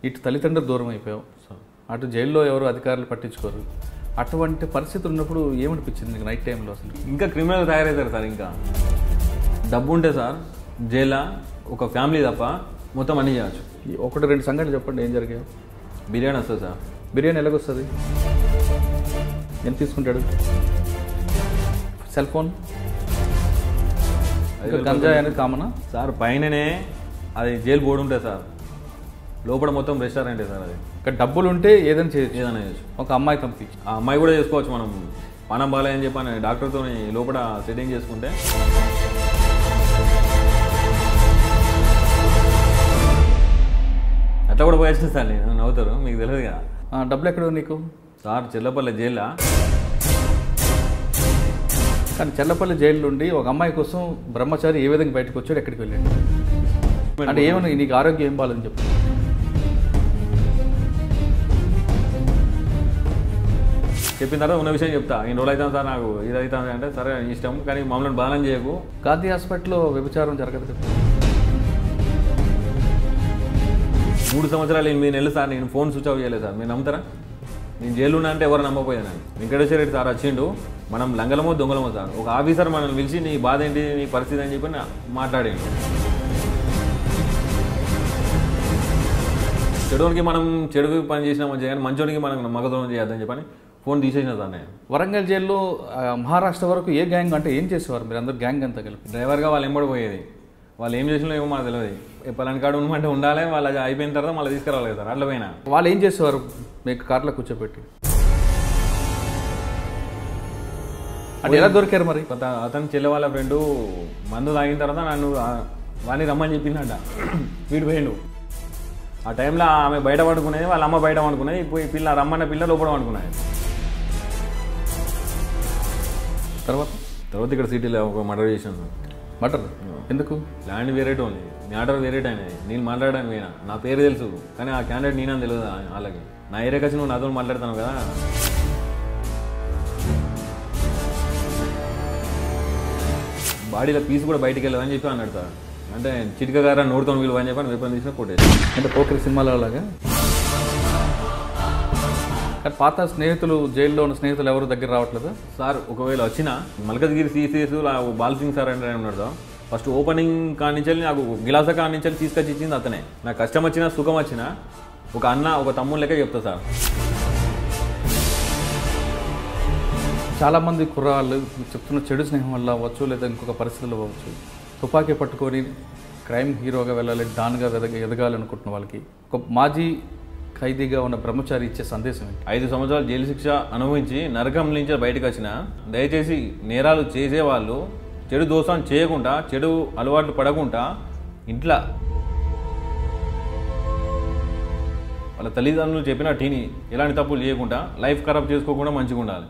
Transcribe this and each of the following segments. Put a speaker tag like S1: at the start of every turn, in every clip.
S1: ఇటు తల్లిదండ్రులు దూరం అయిపోయావు అటు జైల్లో ఎవరు అధికారులు పట్టించుకోరు అటువంటి పరిస్థితులు ఉన్నప్పుడు ఏమనిపించింది నీకు నైట్ టైంలో అసలు
S2: ఇంకా క్రిమినల్ తయారవుతారు సార్ ఇంకా డబ్బు ఉంటే సార్ జైల్లో ఒక ఫ్యామిలీ తప్ప మొత్తం అన్నీ చేయవచ్చు
S1: ఈ ఒకటి రెండు సంఘటనలు చెప్పండి ఏం జరిగాయి
S2: బిర్యానీ వస్తుంది సార్
S1: బిర్యానీ ఎలాగొస్తుంది ఎంత తీసుకుంటాడు సెల్ ఫోన్ ఇంకా గంజాయి అనేది కామనా
S2: సార్ పైననే అది జైలు బోర్డు ఉంటుంది సార్ లోపల మొత్తం రెస్టారెంటే సార్ అది
S1: ఇంకా డబ్బులు ఉంటే ఏదైనా చేయొచ్చు
S2: ఏదైనా చేయొచ్చు
S1: ఒక అమ్మాయి పంపించి
S2: ఆ అమ్మాయి కూడా చేసుకోవచ్చు మనం పానం బాగాలేదని చెప్పని డాక్టర్తో లోపల సెట్టింగ్ చేసుకుంటే అట్లా కూడా పోయొచ్చు సార్ నేను నవ్వుతారు మీకు తెలియదు కదా
S1: ఆ, డబ్బులు ఎక్కడ నీకు
S2: సార్ చెల్లపల్లి జైల్లో
S1: కానీ చెల్లపల్లి జైలు నుండి ఒక అమ్మాయి కోసం బ్రహ్మచారి ఏ విధంగా బయటకు వచ్చాడు ఎక్కడికి వెళ్ళాడు అంటే ఏమన్నా నీకు ఆరోగ్యం ఏం బాగాలని చెప్పు
S2: చెప్పిన తర్వాత ఉన్న విషయం చెప్తా ఇన్ని రోజులు అవుతాం సార్ నాకు ఇది అవుతుంది అంటే సరే నీ ఇష్టం కానీ మమ్మల్ని బాధనం చేయకు
S1: గాంధీ హాస్పిటల్లో వ్యభిచారం జరగదు కదా
S2: మూడు సంవత్సరాలు ఎనిమిది నెలలు సార్ నేను ఫోన్ స్విచ్ ఆఫ్ చేయలేదు సార్ మీరు నమ్ముతారా నేను జైలు ఉన్నా అంటే ఎవరు నమ్మపోయాను వెంకటేశ్వర రెడ్డి సార్ వచ్చిండు మనం లంగలమో దొంగలమో సార్ ఒక ఆఫీసర్ మనల్ని పిలిచి నీ బాధ ఏంటి నీ పరిస్థితి అని చెప్పి నా- మాట్లాడాడు చెడునికి మనం చెడు పని చేసినా మంచిగా కానీ మంచోడికి మనం మగదోనం చేయొద్దని చెప్పని ఫోన్ తీసేసిన సార్ నేను
S1: వరంగల్ జైల్లో ఆ, మహారాష్ట్ర వరకు ఏ గ్యాంగ్ అంటే ఏం చేసేవారు మీరు అందరు గ్యాంగ్ అంతా కలిపి
S2: డ్రైవర్గా వాళ్ళు ఎంబడి పోయేది వాళ్ళు ఏం చేసినా ఏమో మాకు తెలియదు పలాని కాడు ఉండమంటే ఉండాలి వాళ్ళు అది అయిపోయిన తర్వాత మళ్ళీ తీసుకురావాలి సార్ అట్లా పోయినా
S1: వాళ్ళు ఏం చేసేవారు మీకు కార్లో కూర్చోబెట్టి అంటే ఎలా దొరికారు మరి
S2: కొంత అతని చెల్లె వాళ్ళ ఫ్రెండ్ మందు తాగిన తర్వాత నన్ను ఆ, వాడిని రమ్మని చెప్పిందంట వీడు పోయిండు ఆ టైంలో ఆమె బయట పడుకునేది వాళ్ళ అమ్మ బయట పడుకునేది ఇప్పుడు ఈ పిల్ల రమ్మన్న పిల్ల లోపల పడుకునేది
S1: తర్వాత
S2: తర్వాత ఇక్కడ సిటీలో ఒక మర్డర్ చేశాను
S1: మటర్ ఎందుకు
S2: ల్యాండ్ వేరేట్ ఉంది మ్యాటర్ వేరేట్ అయినది నేను మాట్లాడడానికి పోయినా నా పేరు తెలుసు కానీ ఆ క్యాండిడేట్ నేనని తెలియదు ఆ- వాళ్ళకి నా ఏరియాకి వచ్చి నువ్వు నాతో మాట్లాడుతాను కదా బాడీలో పీస్ కూడా బయటికి వెళ్ళదని చెప్పి అన్నాడు సార్ అంటే చిటిక గారా నోడుతో వీళ్ళు అని చెప్పి అని వెపన్ తీసుకుని కొట్టేసి
S1: అంటే పోకరి సినిమాలో లాగా కానీ పాత స్నేహితులు జైల్లో ఉన్న స్నేహితులు ఎవరు దగ్గర రావట్లేదా
S2: సార్ ఒకవేళ వచ్చిన మల్కజ్గిరి సీసీఎస్ బాల్ సింగ్ సార్ అంటే ఉన్నాడు సార్ ఫస్ట్ ఓపెనింగ్ కానించి నాకు గిలాస కానించి తీసుకొచ్చి ఇచ్చింది అతనే నాకు కష్టం వచ్చినా సుఖం వచ్చినా ఒక అన్న ఒక తమ్ముడు లెక్క చెప్తా సార్
S1: చాలామంది కుర్రాళ్ళు మీరు చెప్తున్న చెడు స్నేహం వల్ల అవ్వచ్చు లేదా ఇంకొక పరిస్థితుల్లో అవ్వచ్చు తుపాకీ పట్టుకొని క్రైమ్ హీరోగా వెళ్ళాలి డాన్గా ఎదగ ఎదగాలనుకుంటున్న వాళ్ళకి ఒక మాజీ ఖైదీగా ఉన్న బ్రహ్మచారి ఇచ్చే సందేశం ఏంటి
S2: ఐదు సంవత్సరాలు జైలు శిక్ష అనుభవించి నరకం నుంచి బయటకు వచ్చిన దయచేసి నేరాలు చేసేవాళ్ళు చెడు దోషం చేయకుండా చెడు అలవాట్లు పడకుండా ఇంట్లో వాళ్ళ తల్లిదండ్రులు చెప్పిన టీని ఎలాంటి తప్పులు చేయకుండా లైఫ్ ఖరాబ్ చేసుకోకుండా మంచిగా ఉండాలి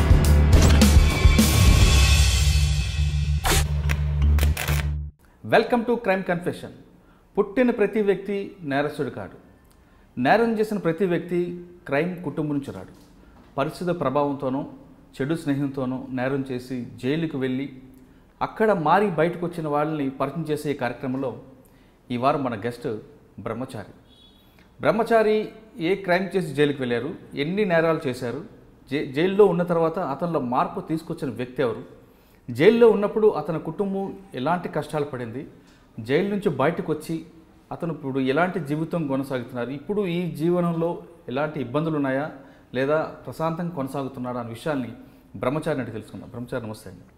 S1: వెల్కమ్ టు క్రైమ్ కన్ఫెషన్ పుట్టిన ప్రతి వ్యక్తి నేరస్తుడు కాడు నేరం చేసిన ప్రతి వ్యక్తి క్రైమ్ కుటుంబం నుంచి రాడు పరిస్థితుల ప్రభావంతోనో చెడు స్నేహంతోనో నేరం చేసి జైలుకు వెళ్ళి అక్కడ మారి బయటకు వచ్చిన వాళ్ళని పరిచయం చేసే ఈ కార్యక్రమంలో ఈ వారం మన గెస్ట్ బ్రహ్మచారి బ్రహ్మచారి ఏ క్రైమ్ చేసి జైలుకి వెళ్ళారు ఎన్ని నేరాలు చేశారు జై జైల్లో ఉన్న తర్వాత అతనిలో మార్పు తీసుకొచ్చిన వ్యక్తి ఎవరు జైల్లో ఉన్నప్పుడు అతని కుటుంబం ఎలాంటి కష్టాలు పడింది జైలు నుంచి బయటకు వచ్చి అతను ఇప్పుడు ఎలాంటి జీవితం కొనసాగుతున్నారు ఇప్పుడు ఈ జీవనంలో ఎలాంటి ఇబ్బందులు ఉన్నాయా లేదా ప్రశాంతంగా కొనసాగుతున్నాడా అనే విషయాల్ని బ్రహ్మచారిని అడిగి తెలుసుకుందాం బ్రహ్మచారి నమస్తే అండి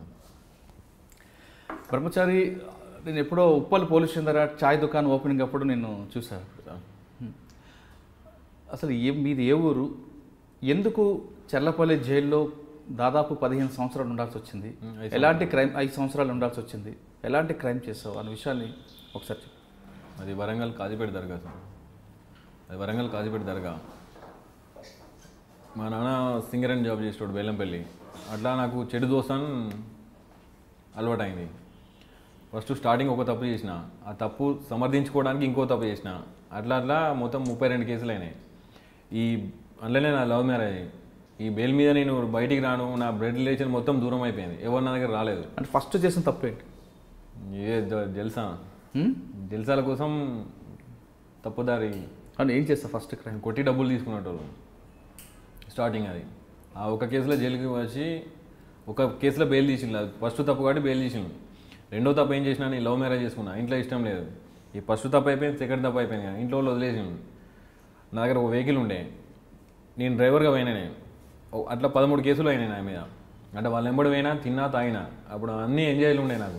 S1: బ్రహ్మచారి నేను ఎప్పుడో ఉప్పల్ పోలీస్ స్టేషన్ దగ్గర చాయ్ దుకాణం ఓపెనింగ్ అప్పుడు నేను చూశాను అసలు ఏ మీది ఏ ఊరు ఎందుకు చెల్లపల్లి జైల్లో దాదాపు పదిహేను సంవత్సరాలు ఉండాల్సి వచ్చింది ఎలాంటి క్రైమ్ ఐదు సంవత్సరాలు ఉండాల్సి వచ్చింది ఎలాంటి క్రైమ్ చేసావు అనే విషయాన్ని ఒకసారి చెప్పు
S2: అది వరంగల్ కాజీపేట దర్గా సార్ అది వరంగల్ కాజీపేట దర్గా మా నాన్న సింగర్ అని జాబ్ చేసేవాడు బెల్లంపల్లి అట్లా నాకు చెడు దోస్తాన్ అలవాటైంది ఫస్ట్ స్టార్టింగ్ ఒక తప్పు చేసిన ఆ తప్పు సమర్థించుకోవడానికి ఇంకో తప్పు చేసిన అట్లా అట్లా మొత్తం ముప్పై రెండు కేసులు అయినాయి ఈ అందులోనే నా లవ్ మ్యారేజ్ ఈ బెయిల్ మీద నేను బయటికి రాను నా బ్లడ్ రిలేషన్ మొత్తం దూరం అయిపోయింది ఎవరు నా దగ్గర రాలేదు
S1: అంటే ఫస్ట్ చేసిన తప్పు ఏంటి
S2: ఏ జ- జల్సా
S1: హ్మ్?
S2: జల్సాల కోసం తప్పుదారి
S1: అని ఏం చేస్తా ఫస్ట్ క్రైమ్
S2: కొట్టి డబ్బులు తీసుకున్నట్టు స్టార్టింగ్ అది ఆ ఒక కేసులో జైలుకి వచ్చి ఒక కేసులో బెయిల్ తీసిండు అది ఫస్ట్ తప్పు కాబట్టి బెయిల్ తీసిండు రెండో తప్పు ఏం చేసినా నేను లవ్ మ్యారేజ్ చేసుకున్నా ఇంట్లో ఇష్టం లేదు ఈ ఫస్ట్ తప్పు అయిపోయింది సెకండ్ తప్పు అయిపోయింది కదా ఇంట్లో వాళ్ళు వదిలేసిండు నా దగ్గర ఒక వెహికల్ ఉండే నేను డ్రైవర్గా పోయినా నేను ఓ- అట్లా పదమూడు కేసులు అయినాయి నా మీద అంటే వాళ్ళు ఎంబడి పోయినా తిన్నా తాగినా అప్పుడు అన్నీ ఎంజాయ్లు ఉండే నాకు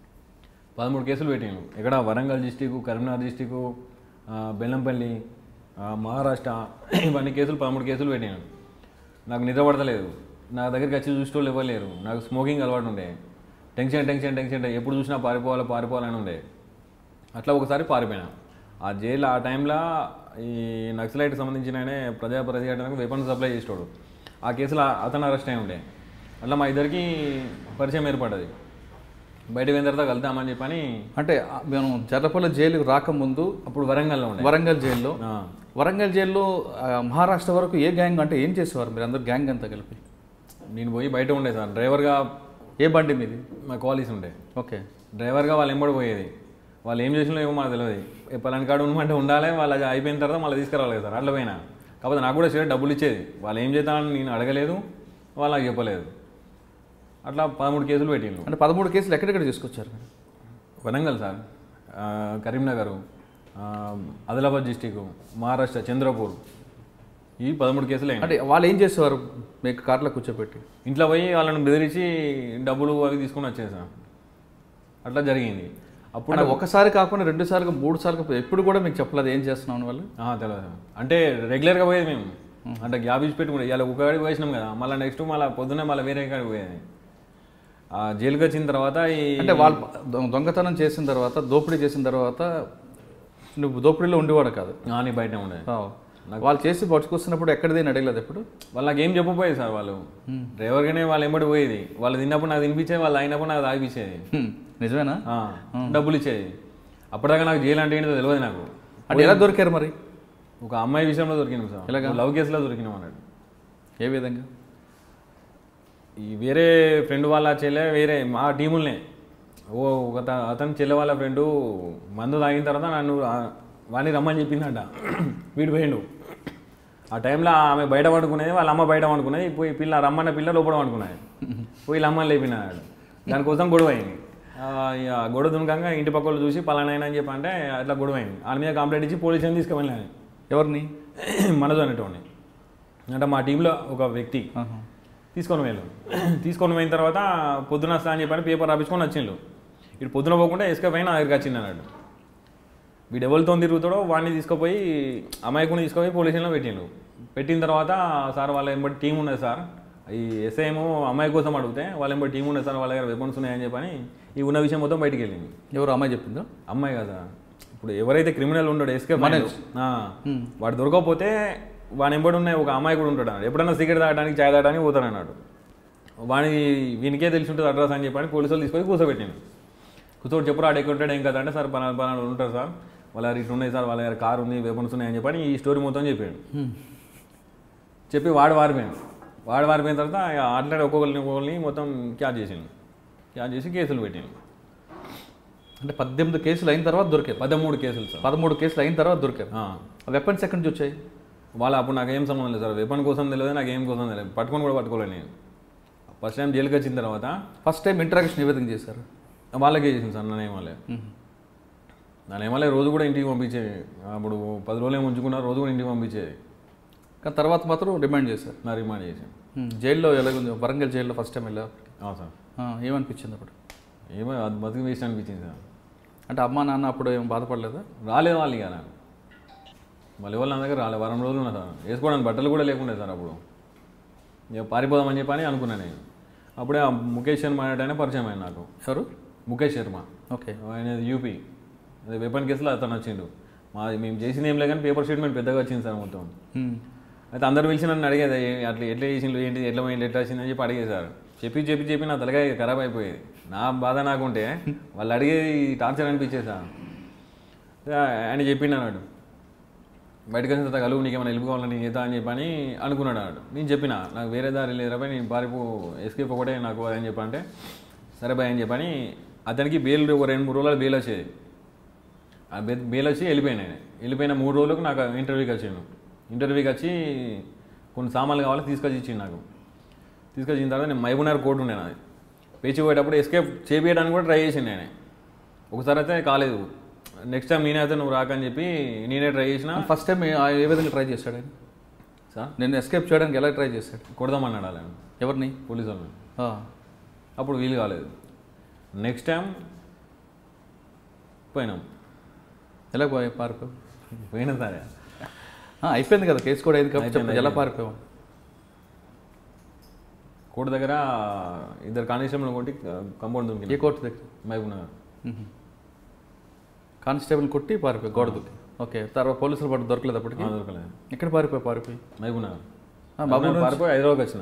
S2: పదమూడు కేసులు పెట్టాను ఇక్కడ వరంగల్ డిస్టిక్ కరీంనగర్ డిస్టిక్ బెల్లంపల్లి ఆ, మహారాష్ట్ర ఇవన్నీ కేసులు పదమూడు కేసులు పెట్టాను నాకు నిద్ర పడతలేదు నా దగ్గరికి వచ్చి చూసేటోళ్ళు ఇవ్వలేరు నాకు స్మోకింగ్ అలవాటు ఉండే టెన్షన్ టెన్షన్ టెన్షన్ ఎప్పుడు చూసినా పారిపోవాలి పారిపోవాలని ఉండే అట్లా ఒకసారి పారిపోయినా ఆ జైలు ఆ టైంలో ఈ నక్సలైట్కి సంబంధించిన ఆయనే ప్రజా ప్రతిఘటనకు వెపన్ సప్లై చేసేవాడు ఆ కేసులో అతను అరెస్ట్ అయి ఉండే అట్లా మా ఇద్దరికి పరిచయం ఏర్పడ్డది బయట పోయిన తర్వాత కలుద్దామని చెప్పని
S1: అంటే ఆ, మేము జర్లపల్లి జైలుకి రాకముందు
S2: అప్పుడు వరంగల్లో ఉండే
S1: వరంగల్ జైల్లో
S2: ఆ.
S1: వరంగల్ జైల్లో ఆ, మహారాష్ట్ర వరకు ఏ గ్యాంగ్ అంటే ఏం చేసేవారు మీరు అందరు గ్యాంగ్ అంతా కలిపి
S2: నేను పోయి బయట ఉండే సార్ డ్రైవర్గా
S1: ఏ బండి మీది
S2: మా కాలేజ్ ఉండే
S1: ఓకే
S2: డ్రైవర్గా వాళ్ళు ఎంబడి పోయేది వాళ్ళు ఏం చేసినా ఏమో మాకు తెలియదు ఏ పలాని కాడు ఉండమంటే ఉండాలి వాళ్ళు అది అయిపోయిన తర్వాత మళ్ళీ తీసుకురావాలి కదా సార్ అట్లా పోయినా కాకపోతే నాకు కూడా స్ట్రేట్ డబ్బులు ఇచ్చేది వాళ్ళు ఏం చేద్దామని నేను అడగలేదు వాళ్ళు నాకు చెప్పలేదు అట్లా పదమూడు కేసులు పెట్టిండ్రు
S1: అంటే పదమూడు కేసులు ఎక్కడెక్కడ తీసుకొచ్చారు మీరు?
S2: వరంగల్ సార్ ఆ, కరీంనగర్ ఆ, ఆదిలాబాద్ డిస్టిక్ మహారాష్ట్ర చంద్రపూర్ ఈ పదమూడు కేసులు అయినాయి
S1: అంటే వాళ్ళు ఏం చేసేవారు మీకు కార్లో కూర్చోబెట్టి
S2: ఇంట్లో పోయి వాళ్ళని బెదిరించి డబ్బులు అవి తీసుకొని వచ్చేది సార్ అట్లా జరిగింది అప్పుడు
S1: అంటే ఒకసారి కాకుండా రెండు సార్లు మూడు సార్లు ఎప్పుడు కూడా మీకు చెప్పలేదు ఏం చేస్తున్నాం వాళ్ళు
S2: ఆ, తెలియదు అంటే రెగ్యులర్గా పోయేది మేము అంటే గ్యాప్ ఇచ్చి పెట్టుకుంటే ఇవాళ ఒక కాడికి పోసినాం కదా మళ్ళీ నెక్స్ట్ మళ్ళీ పొద్దున్నే మళ్ళీ వేరే కాడికి పోయేది ఆ జైలుకి వచ్చిన తర్వాత ఈ
S1: అంటే వాళ్ళు దొ- దొంగతనం చేసిన తర్వాత దోపిడీ చేసిన తర్వాత నువ్వు దోపిడీలో ఉండేవాడు కాదు
S2: నాని బయట ఉండేది
S1: ఆ. వాళ్ళు చేసి పట్టుకొస్తున్నప్పుడు ఎక్కడిది అని అడగలేదు ఎప్పుడు
S2: వాళ్ళకి ఏం చెప్పపోయేది సార్ వాళ్ళు డ్రైవర్గానే వాళ్ళు ఎంబడి పోయేది వాళ్ళు తిన్నప్పుడు నాకు తినిపించేది వాళ్ళు అయినప్పుడు నాకు తాగిపించేది
S1: హ్మ్. నిజమేనా
S2: ఆ, డబ్బులు ఇచ్చేది అప్పటిదాకా నాకు జైలు అంటే ఏంటో తెలియదు నాకు
S1: అంటే ఎలా దొరికారు మరి
S2: ఒక అమ్మాయి విషయంలో దొరికినాం సార్
S1: ఎలాగా?
S2: లవ్ కేసులో దొరికినాం అన్నాడు
S1: ఏ విధంగా
S2: ఈ వేరే ఫ్రెండ్ వాళ్ళ చెల్లె వేరే మా టీములనే ఓ ఒక త- అతని చెల్లె వాళ్ళ ఫ్రెండు మందు తాగిన తర్వాత నన్ను ఆ- వాడిని రమ్మని చెప్పిందంట వీడు పోయిండు ఆ టైంలో ఆమె బయట పడుకునేది వాళ్ళ అమ్మ బయట పడుకునేది పోయి పిల్ల రమ్మన్న పిల్ల లోపల పడుకున్నది పోయి వీళ్ళ అమ్మని లేపినాడు దానికోసం గొడవ అయింది ఆ, ఇక గొడవ దునకంగా ఇంటి పక్క వాళ్ళు చూసి పలానైనా అని చెప్పి అంటే అట్లా గొడవ అయింది వాళ్ళ మీద కంప్లైంట్ ఇచ్చి పోలీస్ స్టేషన్ తీసుకువెళ్ళాను
S1: ఎవరిని
S2: మనతో అనేటోడిని అంటే మా టీంలో ఒక వ్యక్తి
S1: ఆహా.
S2: తీసుకొని వెళ్ళు తీసుకొని పోయిన తర్వాత పొద్దున వస్తా అని చెప్పని పేపర్ రాపించుకొని వచ్చిండు ఇటు పొద్దున పోకుండా ఎస్కేప్ అయినా నా దగ్గరికి వచ్చింది అన్నాడు వీడు ఎవరితో తిరుగుతాడో వాడిని తీసుకుపోయి అమాయకుని తీసుకుపోయి పోలీస్ స్టేషన్లో పెట్టిండు పెట్టిన తర్వాత సార్ వాళ్ళ ఎంబడి టీం ఉన్నది సార్ ఈ ఎస్ఐ ఏమో అమ్మాయి కోసం అడిగితే వాళ్ళ ఎంబడి టీం ఉన్నది సార్ వాళ్ళ దగ్గర వెపన్స్ ఉన్నాయని చెప్పని ఈ ఉన్న విషయం మొత్తం బయటికి వెళ్ళింది
S1: ఎవరు అమ్మాయి చెప్పిందో
S2: అమ్మాయి కదా ఇప్పుడు ఎవరైతే క్రిమినల్ ఉండడు ఎస్కేప్
S1: మనోజ్.
S2: వాడు దొరకకపోతే వాని ఎంబడి ఉన్న ఒక అమ్మాయి కూడా ఉంటాడు అన్నాడు ఎప్పుడైనా సిగరెట్ తాగడానికి చాయ్ తాగడానికి పోతాడు అన్నాడు వాని వీనికే తెలిసి ఉంటుంది అడ్రస్ అని చెప్పని పోలీసు వాళ్ళు తీసుకొని కూర్చోబెట్టిండు కూర్చోటి చెప్పు ఆడ ఎక్కడ ఉంటాడు ఏం కదా అంటే సార్ పలానా పలానా ఉంటారు సార్ వాళ్ళ దగ్గర ఇటు ఉన్నాయి సార్ వాళ్ళ దగ్గర కారు ఉంది వెపన్స్ ఉన్నాయి అని చెప్పని ఈ స్టోరీ మొత్తం చెప్పాడు చెప్పి వాడు వారిపోయాడు వాడు వారిపోయిన తర్వాత ఇక అట్లా ఒక్కొక్కరిని ఒక్కొక్కరిని మొత్తం క్యాచ్ చేసిండు క్యాచ్ చేసి కేసులు పెట్టిండు
S1: అంటే పద్దెనిమిది కేసులు అయిన తర్వాత దొరికారు
S2: పదమూడు కేసులు సార్
S1: పదమూడు కేసులు అయిన తర్వాత దొరికారు
S2: ఆ.
S1: వెపన్స్ ఎక్కడి నుంచి వచ్చాయి
S2: వాళ్ళ అప్పుడు నాకేం సంబంధం లేదు సార్ వెపన్ కోసం తెలియదు నాకేం కోసం తెలియదు పట్టుకొని కూడా పట్టుకోలేదు నేను ఫస్ట్ టైం జైలుకి వచ్చిన తర్వాత
S1: ఫస్ట్ టైం ఇంటరాక్షన్ ఏ విధంగా చేశారు
S2: వాళ్ళకే చేసింది సార్ నన్ను ఏమలే నన్ను ఏమలే రోజు కూడా ఇంటికి పంపించేది అప్పుడు పది రోజులు ఏమో ఉంచుకున్నా రోజు కూడా ఇంటికి పంపించేది
S1: కానీ తర్వాత మాత్రం డిమాండ్ చేశారు
S2: నా రిమాండ్ చేసి
S1: హ్మ్. జైల్లో ఎలాగుంది వరంగల్ జైల్లో ఫస్ట్ టైం వెళ్ళా
S2: అవును సార్
S1: ఏమనిపించింది అప్పుడు
S2: ఏమో అది బతికి వేస్ట్ అనిపించింది సార్
S1: అంటే అమ్మా నాన్న అప్పుడు ఏం బాధపడలేదా
S2: రాలేదు వాళ్ళు ఇక నాకు మళ్ళీ వాళ్ళు నా దగ్గర రాలేదు వారం రోజులు ఉన్నా సార్ వేసుకోవడానికి బట్టలు కూడా లేకుండే సార్ అప్పుడు ఇక పారిపోదామని చెప్పని అనుకున్నాను నేను అప్పుడే ఆ ముఖేష్ శర్మ అనేటైనా పరిచయం అయింది నాకు
S1: ఎవరు
S2: ముఖేష్ శర్మ
S1: ఓకే
S2: ఆయన యూపీ అదే వెపన్ కేసులో అతను వచ్చిండు మాది మేము చేసింది ఏం లేదు కానీ పేపర్ స్టేట్మెంట్ పెద్దగా వచ్చింది సార్ మొత్తం
S1: హ్మ్.
S2: అయితే అందరు పిలిచి నన్ను అడిగేది "ఏ- అట్లా ఎట్లా చేసిండు ఏంటి ఎట్లా పోయింది ఎట్లా వచ్చింది అని చెప్పి అడిగేది సార్ చెప్పి చెప్పి చెప్పి నా తలకాయ ఖరాబ్ అయిపోయేది నా బాధ నాకుంటే వాళ్ళు అడిగేది టార్చర్ అనిపించేది సార్ అయితే ఆయన చెప్పిండు అన్నాడు బయటకు వచ్చిన తర్వాత కలుగు నీకేమైనా హెల్ప్ కావాలని నేను చేద్దా అని చెప్పని అనుకున్నాడు అన్నాడు నేను చెప్పిన నాకు వేరే దారి లేదు రాబాయ్ నేను పారిపో ఎస్కేప్ ఒకటే నాకు అని చెప్పంటే సరే బాయ్ అని చెప్పని అతనికి బెయిల్ ఒక రెండు మూడు రోజులు బెయిల్ వచ్చేది ఆ బె బెయిల్ వచ్చి వెళ్ళిపోయాను నేను వెళ్ళిపోయిన మూడు రోజులకు నాకు ఇంటర్వ్యూకి వచ్చాను ఇంటర్వ్యూకి వచ్చి కొన్ని సామాన్లు కావాలి తీసుకొచ్చి ఇచ్చిండు నాకు తీసుకొచ్చిన తర్వాత నేను మైబునర్ కోర్టు ఉండే నాది పేచి పోయేటప్పుడు ఎస్కేప్ చేపించడానికి కూడా ట్రై చేసిండు నేనే ఒకసారి అయితే కాలేదు నెక్స్ట్ టైం నేనే అయితే నువ్వు రాకని చెప్పి నేనే ట్రై చేసిన
S1: ఫస్ట్ టైం ఏ విధంగా ట్రై చేశాడు ఆయన
S2: సార్
S1: నేను ఎస్కేప్ చేయడానికి ఎలా ట్రై చేశాడు
S2: కొడదామన్నాడు అలా
S1: ఎవరిని
S2: పోలీసు వాళ్ళని
S1: ఆ,
S2: అప్పుడు వీలు కాలేదు నెక్స్ట్ టైం పోయినాం
S1: ఎలా పోయి పారిపోయావు
S2: పోయినా సరే
S1: ఆ, అయిపోయింది కదా కేసు కూడా అయింది కాబట్టి
S2: అయిపోయింది,
S1: చెప్పు, ఎలా పారిపోయావు
S2: కోర్టు దగ్గర ఇద్దరు కానిస్టేబుల్ కొట్టి కంపౌండ్
S1: ఏ
S2: దుంకి
S1: కోర్టు దగ్గర
S2: మహబూబ్ నగర్
S1: కానిస్టేబుల్ కొట్టి పారిపోయి గోడ దూకి ఓకే తర్వాత పోలీసులు పట్టు దొరకలేదు అప్పటికి
S2: ఆ, దొరకలేదు
S1: ఎక్కడ పారిపోయి పారిపోయి
S2: మహబూబ్ నగర్
S1: ఆ, మహబూబ్
S2: మహబూబ్
S1: నుంచి-
S2: పారిపోయి హైదరాబాద్కి వచ్చిన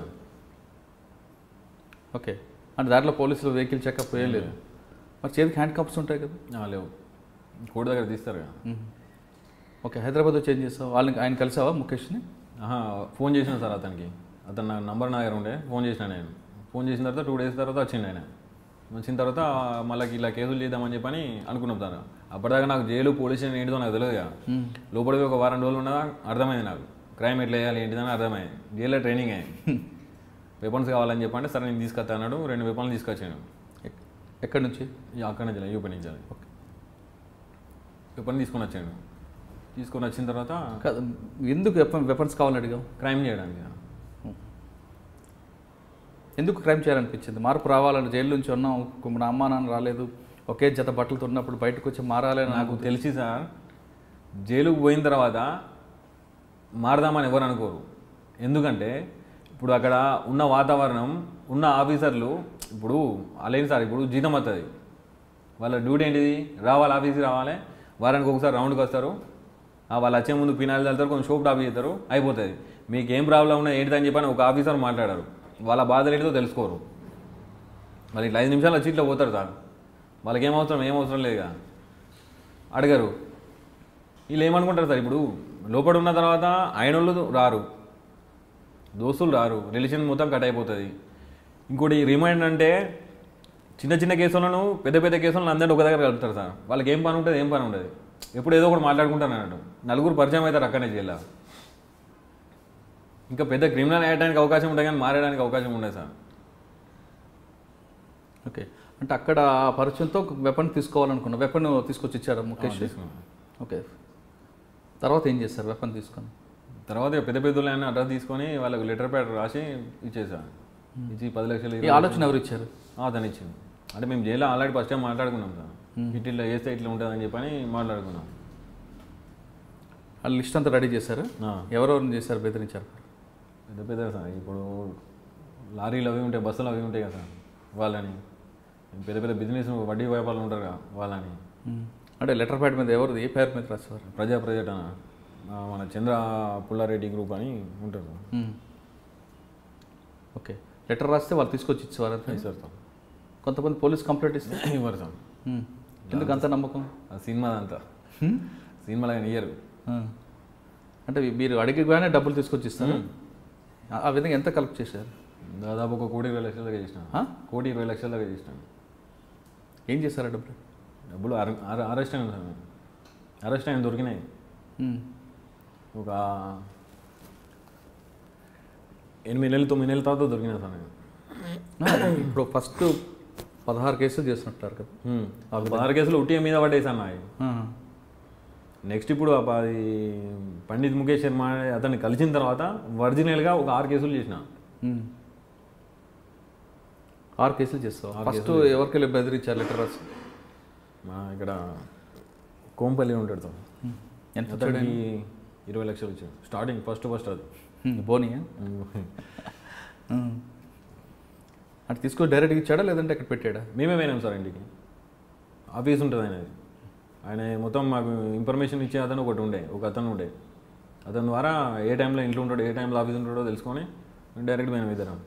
S1: ఓకే అంటే దాంట్లో పోలీసులు వెహికల్ చెకప్ ఏం లేదు మరి చేతికి హ్యాండ్ కప్స్ ఉంటాయి కదా
S2: ఆ, లేవు కోర్టు దగ్గర తీస్తారు కదా
S1: మ్మ్. ఓకే హైదరాబాద్లో చేంజ్ చేస్తావు వాళ్ళని ఆయన కలిసావా ముఖేష్ని
S2: ఆహా, ఫోన్ చేసిన సార్ అతనికి అతను నా నంబర్ నా దగ్గర ఉండే ఫోన్ చేసిన నేను ఫోన్ చేసిన తర్వాత టూ డేస్ తర్వాత వచ్చిండు ఆయన వచ్చిన తర్వాత మళ్ళీ ఇలా కేసులు చేద్దామని చెప్పని అనుకున్నాం సార్ అప్పటిదాకా నాకు జైలు పోలీస్ స్టేషన్ ఏంటిదో నాకు తెలియదు కదా లోపలికి ఒక వారం రోజులు ఉన్నదా అర్థమైంది నాకు క్రైమ్ ఎట్లా చేయాలి ఏంటిదని అర్థమైంది జైల్లో ట్రైనింగ్ అయ్యింది వెపన్స్ కావాలని చెప్పంటే సరే నేను తీసుకొస్తా అన్నాడు రెండు వెపన్లు తీసుకొచ్చాను
S1: ఎక్- ఎక్కడి నుంచి
S2: ఇక అక్కడ నుంచి యూపీ నుంచి అది వెపన్ తీసుకొని వచ్చాను తీసుకొని వచ్చిన తర్వాత
S1: కాదు ఎందుకు వెపన్ వెపన్స్ కావాలని అడిగావు
S2: క్రైమ్ చేయడానికి
S1: ఎందుకు క్రైమ్ చేయాలనిపించింది మార్పు రావాలని జైలు నుంచి ఉన్నాం మన అమ్మా నాన్న రాలేదు ఒకే జత బట్టలతో ఉన్నప్పుడు బయటకు వచ్చి మారాలని
S2: నాకు తెలిసి సార్ జైలుకు పోయిన తర్వాత మారదామని ఎవరు అనుకోరు ఎందుకంటే ఇప్పుడు అక్కడ ఉన్న వాతావరణం ఉన్న ఆఫీసర్లు ఇప్పుడు అలాగే సార్ ఇప్పుడు జీతం వస్తుంది వాళ్ళ డ్యూటీ ఏంటిది రావాలి ఆఫీస్కి రావాలి వారానికి ఒకసారి రౌండ్కి వస్తారు ఆ వాళ్ళు వచ్చే ముందు పినాలు చల్లుతారు కొంచెం షోప్ టాప్ చేస్తారు అయిపోతుంది మీకు ఏం ప్రాబ్లం ఉన్నది ఏంటిదని చెప్పని ఒక ఆఫీసర్ మాట్లాడారు వాళ్ళ బాధలు ఏంటిదో తెలుసుకోరు వాళ్ళు ఇట్లా ఐదు నిమిషాలు వచ్చి ఇట్లా పోతారు సార్ వాళ్ళకి ఏం అవసరం ఏం అవసరం లేదుగా అడగరు వీళ్ళు ఏమనుకుంటారు సార్ ఇప్పుడు లోపల ఉన్న తర్వాత ఆయన వాళ్ళు రారు దోస్తులు రారు రిలేషన్ మొత్తం కట్ అయిపోతుంది ఇంకోటి రిమైండ్ అంటే చిన్న చిన్న కేసులను పెద్ద పెద్ద కేసులను అందరినీ ఒక దగ్గర కలుపుతారు సార్ వాళ్ళకి ఏం పని ఉంటుంది ఏం పని ఉండదు ఎప్పుడు ఏదో ఒకటి మాట్లాడుకుంటారు అన్నట్టు నలుగురు పరిచయం అవుతారు అక్కడనే జైల్లో ఇంకా పెద్ద క్రిమినల్ అయ్యడానికి అవకాశం ఉంటుంది కానీ మారడానికి అవకాశం ఉండదు సార్
S1: ఓకే అంటే అక్కడ ఆ పరిచయంతో వెపన్ తీసుకోవాలనుకున్నా వెపన్ తీసుకొచ్చి ఇచ్చారు ముఖేష్
S2: తీసుకున్నాను.
S1: ఓకే తర్వాత ఏం చేస్తారు వెపన్ తీసుకొని
S2: తర్వాత ఇక పెద్ద పెద్దలు ఆయన అడ్రస్ తీసుకొని వాళ్ళకి లెటర్ ప్యాడ్ రాసి ఇచ్చేసాను ఇచ్చి పది లక్షలు
S1: ఈ
S2: ఇరవై
S1: ఆలోచన ఎవరు ఇచ్చారు
S2: ఆ, అతను ఇచ్చింది అంటే మేము జైల్లో ఆల్రెడీ ఫస్ట్ టైం మాట్లాడుకున్నాం సార్ ఇట్ ఇట్లా చేస్తే ఇట్లా ఉంటుందని చెప్పని మాట్లాడుకున్నాం
S1: వాళ్ళు లిస్ట్ అంతా రెడీ చేశారు
S2: ఆ,
S1: ఎవరెవరిని చేశారు బెదిరించారు
S2: పెద్ద పెద్ద సార్ ఇప్పుడు లారీలు అవి ఉంటాయి బస్సులు అవి ఉంటాయి కదా సార్ వాళ్ళని పెద్ద పెద్ద బిజినెస్ వడ్డీ వ్యాపారాలు ఉంటారు కదా వాళ్ళని
S1: మ్మ్. అంటే లెటర్ ప్యాడ్ మీద ఎవరిది ఏ పేరు మీద రాసేవారు
S2: ప్రజా ప్రజటన ఆ, మన చంద్ర పుల్లారెడ్డి గ్రూప్ అని ఉంటారు
S1: మ్మ్. ఓకే లెటర్ రాస్తే వాళ్ళు తీసుకొచ్చి ఇచ్చేవారు అంతే
S2: సార్ సార్
S1: కొంతమంది పోలీస్ కంప్లైంట్ ఇస్తే
S2: ఇవ్వరు సార్
S1: మ్మ్. ఎందుకు అంత నమ్మకం
S2: ఆ సినిమా అంతా సినిమాలో ఆయన ఇయ్యరు
S1: ఆ. అంటే మీరు అడిగిగానే డబ్బులు తీసుకొచ్చి ఇస్తారు ఆ- ఆ విధంగా ఎంత కలెక్ట్ చేశారు
S2: దాదాపు ఒక కోటి ఇరవై లక్షల దాకా చేసిన
S1: ఆ?
S2: కోటి ఇరవై లక్షల దాకా చేసినాను
S1: ఏం చేశారు ఆ డబ్బులు
S2: డబ్బులు అర- అర- అరెస్ట్ అయిన సార్ అరెస్ట్ అయిన దొరికినాయి
S1: మ్మ్.
S2: ఒక ఎనిమిది నెలలు తొమ్మిది నెలల తర్వాత దొరికినా సార్ నేను
S1: ఆ, ఇప్పుడు ఫస్ట్ పదహారు కేసులు చేసినట్టారు కదా
S2: హ్మ్. ఆ పదహారు కేసులు ఉట్టి మీద పట్టేసాను నాయి
S1: ఆ.
S2: నెక్స్ట్ ఇప్పుడు ఆ ప- అది పండిత్ ముఖేష్ శర్మ అనే అతన్ని కలిసిన తర్వాత ఒరిజినల్గా ఒక ఆరు కేసులు చేసిన
S1: మ్మ్. ఆరు కేసులు చేస్తావు ఫస్ట్ ఎవరికి వెళ్ళి బెదిరించారు లెటర్ రాసి
S2: మా ఇక్కడ కోంపల్లి ఉంటాడు సార్
S1: మ్మ్. ఎంత వచ్చాడు
S2: అతనికి ఇరవై లక్షలు వచ్చాడు స్టార్టింగ్ ఫస్ట్ ఫస్ట్ అది
S1: మ్మ్. బోనియా మ్మ్. అంటే తీసుకొని డైరెక్ట్గా ఇచ్చాడా లేదంటే అక్కడ పెట్టాడా
S2: మేమే పోయినాం సార్ ఇంటికి ఆఫీస్ ఉంటుంది ఆయనది ఆయన మొత్తం మాకు ఇన్ఫర్మేషన్ ఇచ్చే అతను ఒకటి ఉండే ఒక అతను ఉండే అతని ద్వారా ఏ టైంలో ఇంట్లో ఉంటాడో ఏ టైంలో ఆఫీస్ ఉంటాడో తెలుసుకొని డైరెక్ట్ పోయినాం ఇద్దరం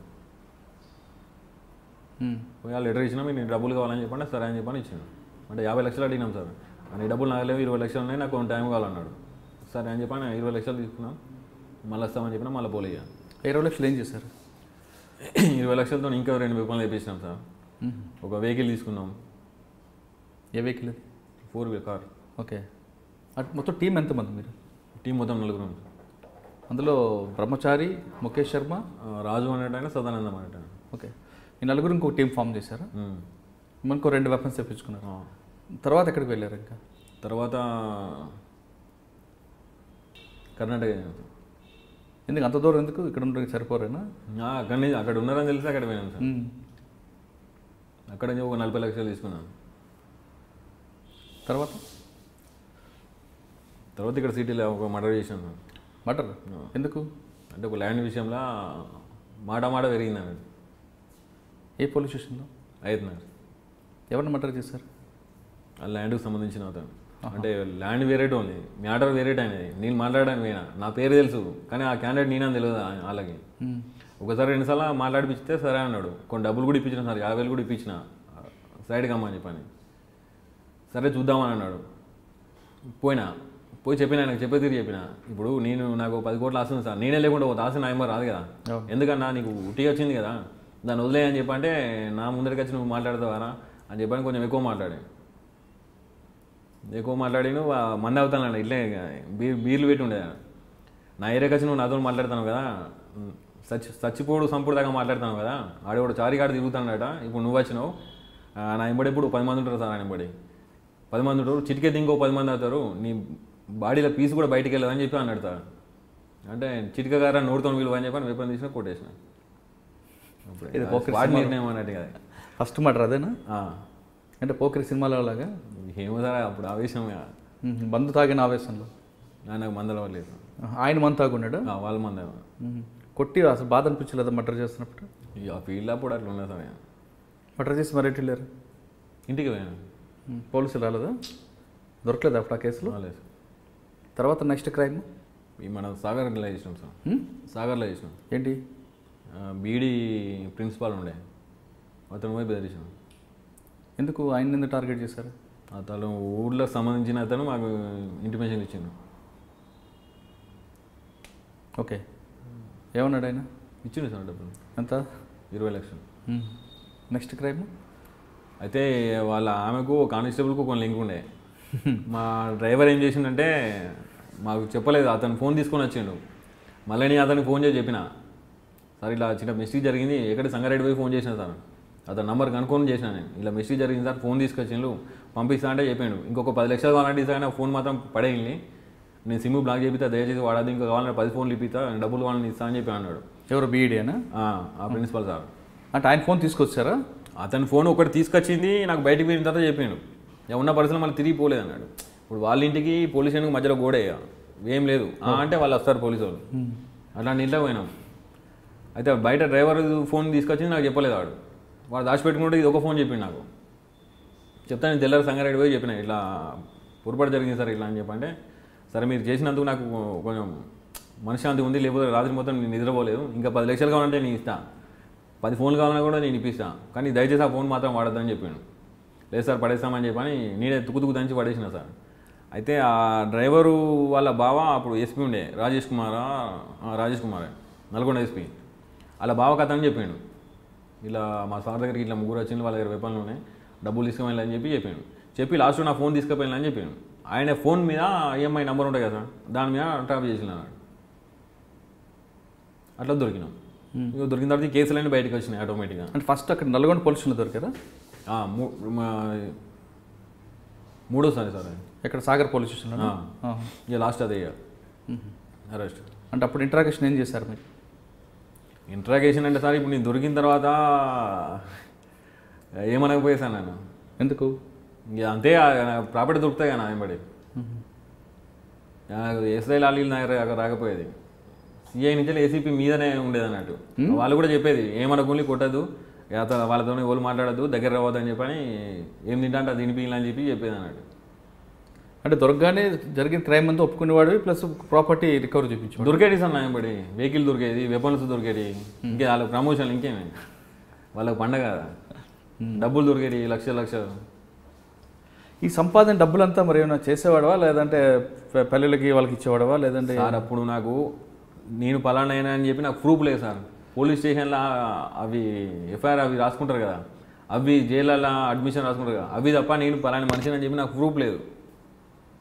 S1: మ్మ్.
S2: పోయి ఆ లెటర్ ఇచ్చినా మీకు డబ్బులు కావాలని చెప్పండి సరే అని చెప్పని ఇచ్చాను అంటే యాభై లక్షలు అడిగినాం సార్ అని డబ్బులు నాకు లేవు ఇరవై లక్షలు ఉన్నాయి నాకు కొంచెం టైం కావాలన్నాడు సరే అని చెప్పని ఇరవై లక్షలు తీసుకున్నాం మళ్ళీ వస్తామని చెప్పినా మళ్ళీ పోలే
S1: ఇరవై లక్షలు ఏం చేశారు
S2: ఇరవై లక్షలతో ఇంకా రెండు విపణలు వేపించినాం సార్
S1: మ్మ్.
S2: ఒక వెహికల్ తీసుకున్నాం
S1: ఏ వెహికల్ అది
S2: ఫోర్ వీలర్ కార్
S1: ఓకే అటు మొత్తం టీం ఎంతమంది మీరు
S2: టీం మొత్తం నలుగురు ఉంది.
S1: అందులో బ్రహ్మచారి ముఖేష్ శర్మ
S2: ఆ, రాజు అనేటైనా సదానందం అనేటైనా
S1: ఓకే ఈ నలుగురు ఇంకో టీం ఫామ్ చేశారా
S2: ఉమ్.
S1: మనకు రెండు వెపన్స్ తెప్పించుకున్నారు
S2: ఆ.
S1: తర్వాత ఎక్కడికి వెళ్ళారు ఇంకా
S2: తర్వాత కర్ణాటక
S1: ఎందుకు అంత దూరం ఎందుకు ఇక్కడ ఉండడానికి సరిపోరేనా
S2: ఆ, అక్కడి నుంచి అక్కడ ఉన్నారని తెలిసి అక్కడ పోయినాం సార్
S1: మ్మ్.
S2: అక్కడ నుంచి ఒక నలభై లక్షలు తీసుకున్నాను
S1: తర్వాత
S2: తర్వాత ఇక్కడ సిటీలో ఒక మర్డర్ చేశాను సార్.
S1: మటర్ ఎందుకు
S2: అంటే ఒక ల్యాండ్ విషయంలో మాట మాట పెరిగింది అన్నట్టు
S1: ఏ పోలీస్ స్టేషన్లో
S2: అవుతున్నారు
S1: ఎవరిని మటర్ చేశారు
S2: ఆ ల్యాండ్కి సంబంధించిన అతను అంటే ల్యాండ్ వేరేట్ ఉంది మ్యాటర్ వేరేట్ అనేది నేను మాట్లాడడానికి పోయినా నా పేరు తెలుసు కానీ ఆ క్యాండిడేట్ నేనని తెలియదు ఆ- వాళ్ళకి
S1: మ్మ్.
S2: ఒకసారి రెండుసార్లు మాట్లాడిపిస్తే సరే అన్నాడు కొన్ని డబ్బులు కూడా ఇప్పించిన సార్ యాభై వేలు కూడా ఇప్పించిన సైడ్కి అమ్మని చెప్పని సరే చూద్దామని అన్నాడు పోయినా పోయి చెప్పిన ఆయనకు చెప్పే తీరు చెప్పిన ఇప్పుడు నేను నాకు పది కోట్లు ఆస్తుంది సార్ నేనే లేకుండా ఒక ఆశ నా రాదు కదా
S1: అవును.
S2: ఎందుకన్నా నీకు ఉట్టి వచ్చింది కదా దాన్ని వదిలే అని చెప్పంటే నా ముందరికి వచ్చి నువ్వు మాట్లాడతావారా అని చెప్పని కొంచెం ఎక్కువ మాట్లాడాను ఎక్కువ మాట్లాడిను మంది అవుతాను ఇట్లే బీర్ బీర్లు పెట్టి ఉండే నా ఏరియాకి వచ్చి నువ్వు నాతో మాట్లాడతాను కదా సచి చచ్చిపోడు సంపుడు దాకా మాట్లాడతాను కదా ఆడు కూడా చారిగాడు తిరుగుతాడట ఇప్పుడు నువ్వు వచ్చినావు ఆ, నా ఎంబడి ఇప్పుడు పది మంది ఉంటారు సార్ నా ఎంబడి పది మంది ఉంటారు చిటికెత్తి ఇంకో పది మంది అవుతారు నీ బాడీలో పీస్ కూడా బయటికి వెళ్ళదని చెప్పి అన్నాడు సార్ అంటే చిటిక గారా నోరుతో విలువ అని చెప్పి వేపని తీసిన కొట్టేసిన
S1: ఇది
S2: అప్పుడే
S1: పోకిరి
S2: వాడి
S1: సినిమాలో.
S2: నిర్ణయం అన్నట్టు కదా
S1: ఫస్ట్ మటర్ అదేనా
S2: ఆ.
S1: అంటే పోకరి సినిమాలో లాగా
S2: ఏమో సార్ అప్పుడు ఆవేశం ఇక.
S1: మ్మ్. బంధు తాగిన ఆవేశంలో
S2: నా నాకు మందల లేదు
S1: ఆహా, ఆయన మందు తాగున్నాడు
S2: ఆ, వాళ్ళ మంద
S1: మ్మ్. కొట్టి అసలు బాధ అనిపించలేదా మటర్ చేస్తున్నప్పుడు
S2: ఇక ఆ ఫీల్డ్ అప్పుడు అట్లా ఉన్నది సార్ ఇక.
S1: మటర్ చేసి మరి ఎటు వెళ్ళారు
S2: ఇంటికి పోయాను
S1: మ్మ్. పోలీసులు రాలేదా దొరకలేదు అప్పుడు ఆ కేసులో
S2: రాలేదు
S1: తర్వాత నెక్స్ట్ క్రైమ్
S2: ఈ మన సాగర్లో చేసినాం సార్ సాగర్లో చేసినాం
S1: ఏంటి
S2: ఆ, బీడీ ప్రిన్సిపాల్ ఉండే అతను పోయి బెదిరించాం
S1: ఎందుకు ఆయన ఎందుకు టార్గెట్ చేశారు
S2: అతను ఊర్లోకి సంబంధించిన అతను మాకు ఇంటిమేషన్ ఇచ్చిండు
S1: ఓకే ఏమన్నాడు ఆయన
S2: ఇచ్చిండు సార్ డబ్బులు
S1: ఎంత
S2: ఇరవై లక్షలు
S1: నెక్స్ట్ క్రైమ్
S2: అయితే వాళ్ళ ఆమెకు కానిస్టేబుల్కు కొన్ని లింక్ ఉండే మా డ్రైవర్ ఏం చేసిండంటే మాకు చెప్పలేదు అతను ఫోన్ తీసుకొని వచ్చిండు మళ్ళీ నేను అతనికి ఫోన్ చేసి చెప్పిన సార్ ఇలా చిన్న మిస్టేక్ జరిగింది ఎక్కడ సంగారెడ్డి పోయి ఫోన్ చేసిన సార్ అతని నంబర్ కనుక్కొని చేసిన నేను ఇలా మిస్టేక్ జరిగింది సార్ ఫోన్ తీసుకొచ్చిండు పంపిస్తా అంటే చెప్పిండు ఇంకొక పది లక్షలు కావాలంటే ఇస్తా కానీ ఫోన్ మాత్రం పడేయండి నేను సిమ్ బ్లాక్ చేపిస్తా దయచేసి వాడద్దు ఇంకా కావాలంటే పది ఫోన్లు ఇప్పిస్తా డబ్బులు కావాలని ఇస్తా అని చెప్పి అన్నాడు
S1: ఎవరు బీఈడీనా
S2: ఆ, ఆ ప్రిన్సిపల్ సార్
S1: అంటే ఆయన ఫోన్ తీసుకొచ్చారా
S2: అతని ఫోన్ ఒకటి తీసుకొచ్చింది నాకు బయటికి పోయిన తర్వాత చెప్పిండు ఇక ఉన్న పరిస్థితులు మళ్ళీ తిరిగి పోలేదు అన్నాడు ఇప్పుడు వాళ్ళ ఇంటికి పోలీస్ స్టేషన్కి మధ్యలో గోడే ఇక. ఏం లేదు ఆ అంటే వాళ్ళు వస్తారు పోలీసు వాళ్ళు అట్లాంటి ఇంట్లో పోయినాం అయితే బయట డ్రైవర్ ఫోన్ తీసుకొచ్చింది నాకు చెప్పలేదు వాడు వాడు దాచిపెట్టుకుంటే ఇది ఒక ఫోన్ చెప్పిండు నాకు చెప్తాను నేను తెల్లారి సంగారెడ్డి పోయి చెప్పిన ఇట్లా పొరపాటు జరిగింది సార్ ఇట్లా అని చెప్పంటే సరే మీరు చేసినందుకు నాకు కొంచెం మనశ్శాంతి ఉంది లేకపోతే రాత్రి మొత్తం నేను నిద్రపోలేదు ఇంకా పది లక్షలు కావాలంటే నేను ఇస్తా పది ఫోన్లు కావాలన్నా కూడా నేను ఇప్పిస్తా కానీ దయచేసి ఆ ఫోన్ మాత్రం వాడద్దని చెప్పాను లేదు సార్ పడేస్తామని చెప్పని నేనే తుక్కు తుక్కు దంచి పడేసిన సార్ అయితే ఆ డ్రైవరు వాళ్ళ బావ అప్పుడు ఎస్పీ ఉండే రాజేష్ కుమారా ఆ, రాజేష్ కుమార్ నల్గొండ ఎస్పీ వాళ్ళ బావ కథ అని చెప్పాడు ఇలా మా సార్ దగ్గరికి ఇట్లా ముగ్గురు వచ్చింది వాళ్ళ దగ్గర వెపన్లు ఉన్నాయి డబ్బులు తీసుకుపోయినా అని చెప్పి చెప్పాను చెప్పి లాస్ట్ నా ఫోన్ తీసుకుపోయినా అని చెప్పాను ఆయన ఫోన్ మీద ఈఎంఐ నెంబర్ ఉంటుంది కదా సార్ దాని మీద ట్రాప్ చేసిన అట్లా దొరికినాం ఇక దొరికిన తర్వాత ఈ కేసులన్నీ బయటకు వచ్చినాయి ఆటోమేటిక్గా
S1: అంటే ఫస్ట్ అక్కడ నల్గొండ పోలీసులు దొరికారా
S2: ఆ, మూ- మా- మూడోసారి సార్ అది.
S1: ఇక్కడ సాగర్ పోలీస్ స్టేషన్లో
S2: ఆ. ఇక లాస్ట్ అదే ఇక అరెస్ట్
S1: అంటే అప్పుడు ఇంట్రాగేషన్ ఏం చేశారు మీరు
S2: ఇంట్రాగేషన్ అంటే సార్ ఇప్పుడు నేను దొరికిన తర్వాత ఏమనకపోయేసాను నేను
S1: ఎందుకు
S2: ఇక అంతే ప్రాపర్టీ దొరుకుతాయి కదా ఆయనబడి ఎస్ఐ లాలీలు నా దగ్గర రాకపోయేది సిఐ నుంచి ఏసీపీ మీదనే ఉండేది అన్నట్టు వాళ్ళు కూడా చెప్పేది ఏమనకుండా కొట్టద్దు అతను వాళ్ళతో ఎవరు మాట్లాడద్దు దగ్గర రావద్దని చెప్పని ఏం తింటా అంటే అది తినిపించాలని చెప్పి చెప్పేది అన్నట్టు
S1: అంటే దొరకగానే జరిగిన క్రైమ్ అంతా ఒప్పుకునేవాడు ప్లస్ ప్రాపర్టీ రికవర్ చూపించాడు
S2: దొరికేది సార్ నాయంబడి వెహికల్ దొరికేది వెపన్స్ దొరికేది ఇంకే వాళ్ళ ప్రమోషన్ ఇంకేమే వాళ్ళకి పండగ కదా డబ్బులు దొరికేది లక్ష లక్షలు
S1: ఈ సంపాదన డబ్బులంతా మరి ఏమైనా చేసేవాడవా లేదంటే పె- పెళ్ళిళ్ళకి వాళ్ళకి ఇచ్చేవాడవా లేదంటే
S2: సార్ అప్పుడు నాకు నేను పలానా అయినా అని చెప్పి నాకు ప్రూఫ్ లేదు సార్ పోలీస్ స్టేషన్లో అవి ఎఫ్ఐఆర్ అవి రాసుకుంటారు కదా అవి జైళ్ళల్లో అడ్మిషన్ రాసుకుంటారు కదా అవి తప్ప నేను పలానా మనిషిని అని చెప్పి నాకు ప్రూఫ్ లేదు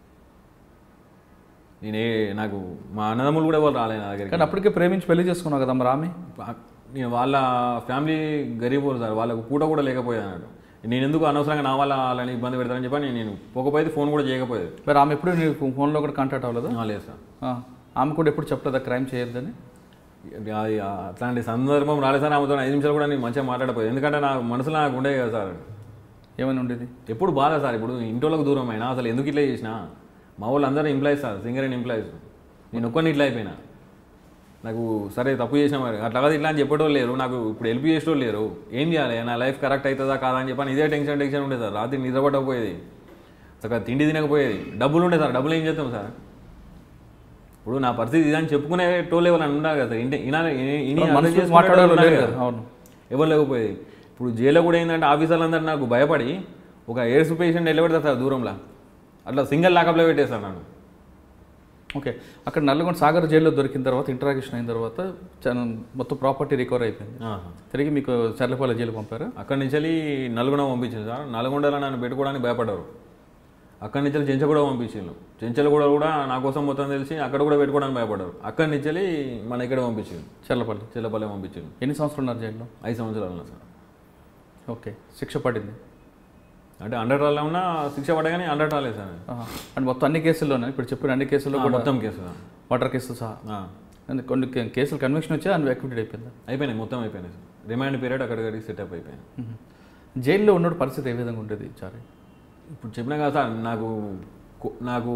S2: నేనే నాకు మా అన్నదమ్ములు కూడా ఎవరు రాలేదు నా దగ్గరికి
S1: కానీ అప్పటికే ప్రేమించి పెళ్లి చేసుకున్నావు కదా మరి ఆమె
S2: పా- నేను వాళ్ళ ఫ్యామిలీ గరీబ్ వాళ్ళు సార్ వాళ్ళకు పూట కూడా లేకపోయేది అన్నట్టు నేను ఎందుకు అనవసరంగా నా వల్ల వాళ్ళని ఇబ్బంది పెడతానని చెప్పి నేను- నేను పోకపోయేది ఫోన్ కూడా చేయకపోయేది
S1: మరి ఆమె ఎప్పుడు నీకు ఫోన్లో కూడా కాంటాక్ట్ అవ్వలేదు
S2: ఆ, లేదు సార్
S1: ఆమె కూడా ఎప్పుడు చెప్పలేదా క్రైమ్ చేయొద్దని
S2: అది ఆ- అట్లాంటి సందర్భం రాలేదు సార్ ఆమెతో ఐదు నిమిషాలు కూడా నేను మంచిగా మాట్లాడపోయేది ఎందుకంటే నా మనసులో నాకు ఉండే కదా సార్
S1: ఏమని ఉండేది
S2: ఎప్పుడు బాధ సార్ ఇప్పుడు ఇంటోళ్ళకి దూరం అయినా అసలు ఎందుకు ఇట్లా చేసిన మా వాళ్ళు అందరూ employees sir singer and employees నేను ఒక్కరిని ఇట్లా అయిపోయినా నాకు సరే తప్పు చేసిన మరి అట్లా కాదు ఇట్లా అని చెప్పేటోళ్ళు లేరు నాకు ఇప్పుడు హెల్ప్ చేసేటోళ్ళు లేరు ఏం చేయాలి నా లైఫ్ కరెక్ట్ అవుతుందా కాదా అని చెప్పని ఇదే టెన్షన్ టెన్షన్ ఉండేది సార్ రాత్రి నిద్రపడకపోయేది చక్కగా తిండి తినకపోయేది డబ్బులు ఉండే సార్ డబ్బులు ఏం చేస్తాం సార్ ఇప్పుడు నా పరిస్థితి ఇదని చెప్పుకునే టోళ్ళు ఎవరైనా ఉండాలి కదా సార్ ఇంటి ఇనాలి- ఇని- ఇని అర్థం
S1: మనసులో
S2: చేసుకునే
S1: మాట్లాడే
S2: వాళ్ళు
S1: వాళ్ళు
S2: ఉండాలి
S1: లేరు
S2: కదా.
S1: కదా అవును
S2: ఎవరు లేకపోయేది ఇప్పుడు జైల్లో కూడా ఏంటంటే ఆఫీసర్లు అందరూ నాకు భయపడి ఒక ఎయిడ్స్ పేషెంట్ నిలబెడతారు సార్ దూరంలో అట్లా సింగిల్ లాకప్లో పెట్టేస్తాను నన్ను
S1: ఓకే అక్కడ నల్లగొండ సాగర్ జైల్లో దొరికిన తర్వాత ఇంటరాగేషన్ అయిన తర్వాత చాలా మొత్తం ప్రాపర్టీ రికవర్ అయిపోయింది
S2: ఆహా.
S1: తిరిగి మీకు చర్లపల్లి జైలు పంపారా
S2: అక్కడి నుంచి వెళ్ళి నల్గొండ పంపించింది సార్ నల్గొండలో నన్ను పెట్టుకోవడానికి భయపడ్డారు అక్కడి నుంచి వెళ్ళి చెంచగూడ పంపించిండు చెంచలగూడ కూడా నా కోసం మొత్తం తెలిసి అక్కడ కూడా పెట్టుకోవడానికి భయపడ్డారు అక్కడి నుంచి వెళ్ళి మన ఇక్కడ పంపించిండు
S1: చర్లపల్లి
S2: చెల్లపల్లి పంపించిండు
S1: ఎన్ని సంవత్సరాలు ఉన్నారు జైల్లో
S2: ఐదు సంవత్సరాలు ఉన్నా సార్
S1: ఓకే శిక్ష పడింది
S2: అంటే హండ్రెడ్ రాలే ఉన్నా శిక్ష పడగానే హండ్రెడ్ రాలేదు సార్
S1: ఆహా. అంటే మొత్తం అన్ని కేసుల్లోనే ఇప్పుడు చెప్పిన అన్ని కేసుల్లో కూడా
S2: మొత్తం కేసు సార్
S1: మర్డర్ కేసు సహా
S2: ఆ.
S1: అంటే కొన్ని కే- కేసులు కన్విక్షన్ వచ్చి అన్ని ఎక్విటెడ్ అయిపోయింది
S2: అయిపోయినాయి మొత్తం అయిపోయినాయి సార్ రిమాండ్ పీరియడ్ అక్కడికి సెటప్ అయిపోయింది
S1: జైల్లో ఉన్నప్పుడు పరిస్థితి ఏ విధంగా ఉండేది చారి
S2: ఇప్పుడు చెప్పినా కదా సార్ నాకు కు- నాకు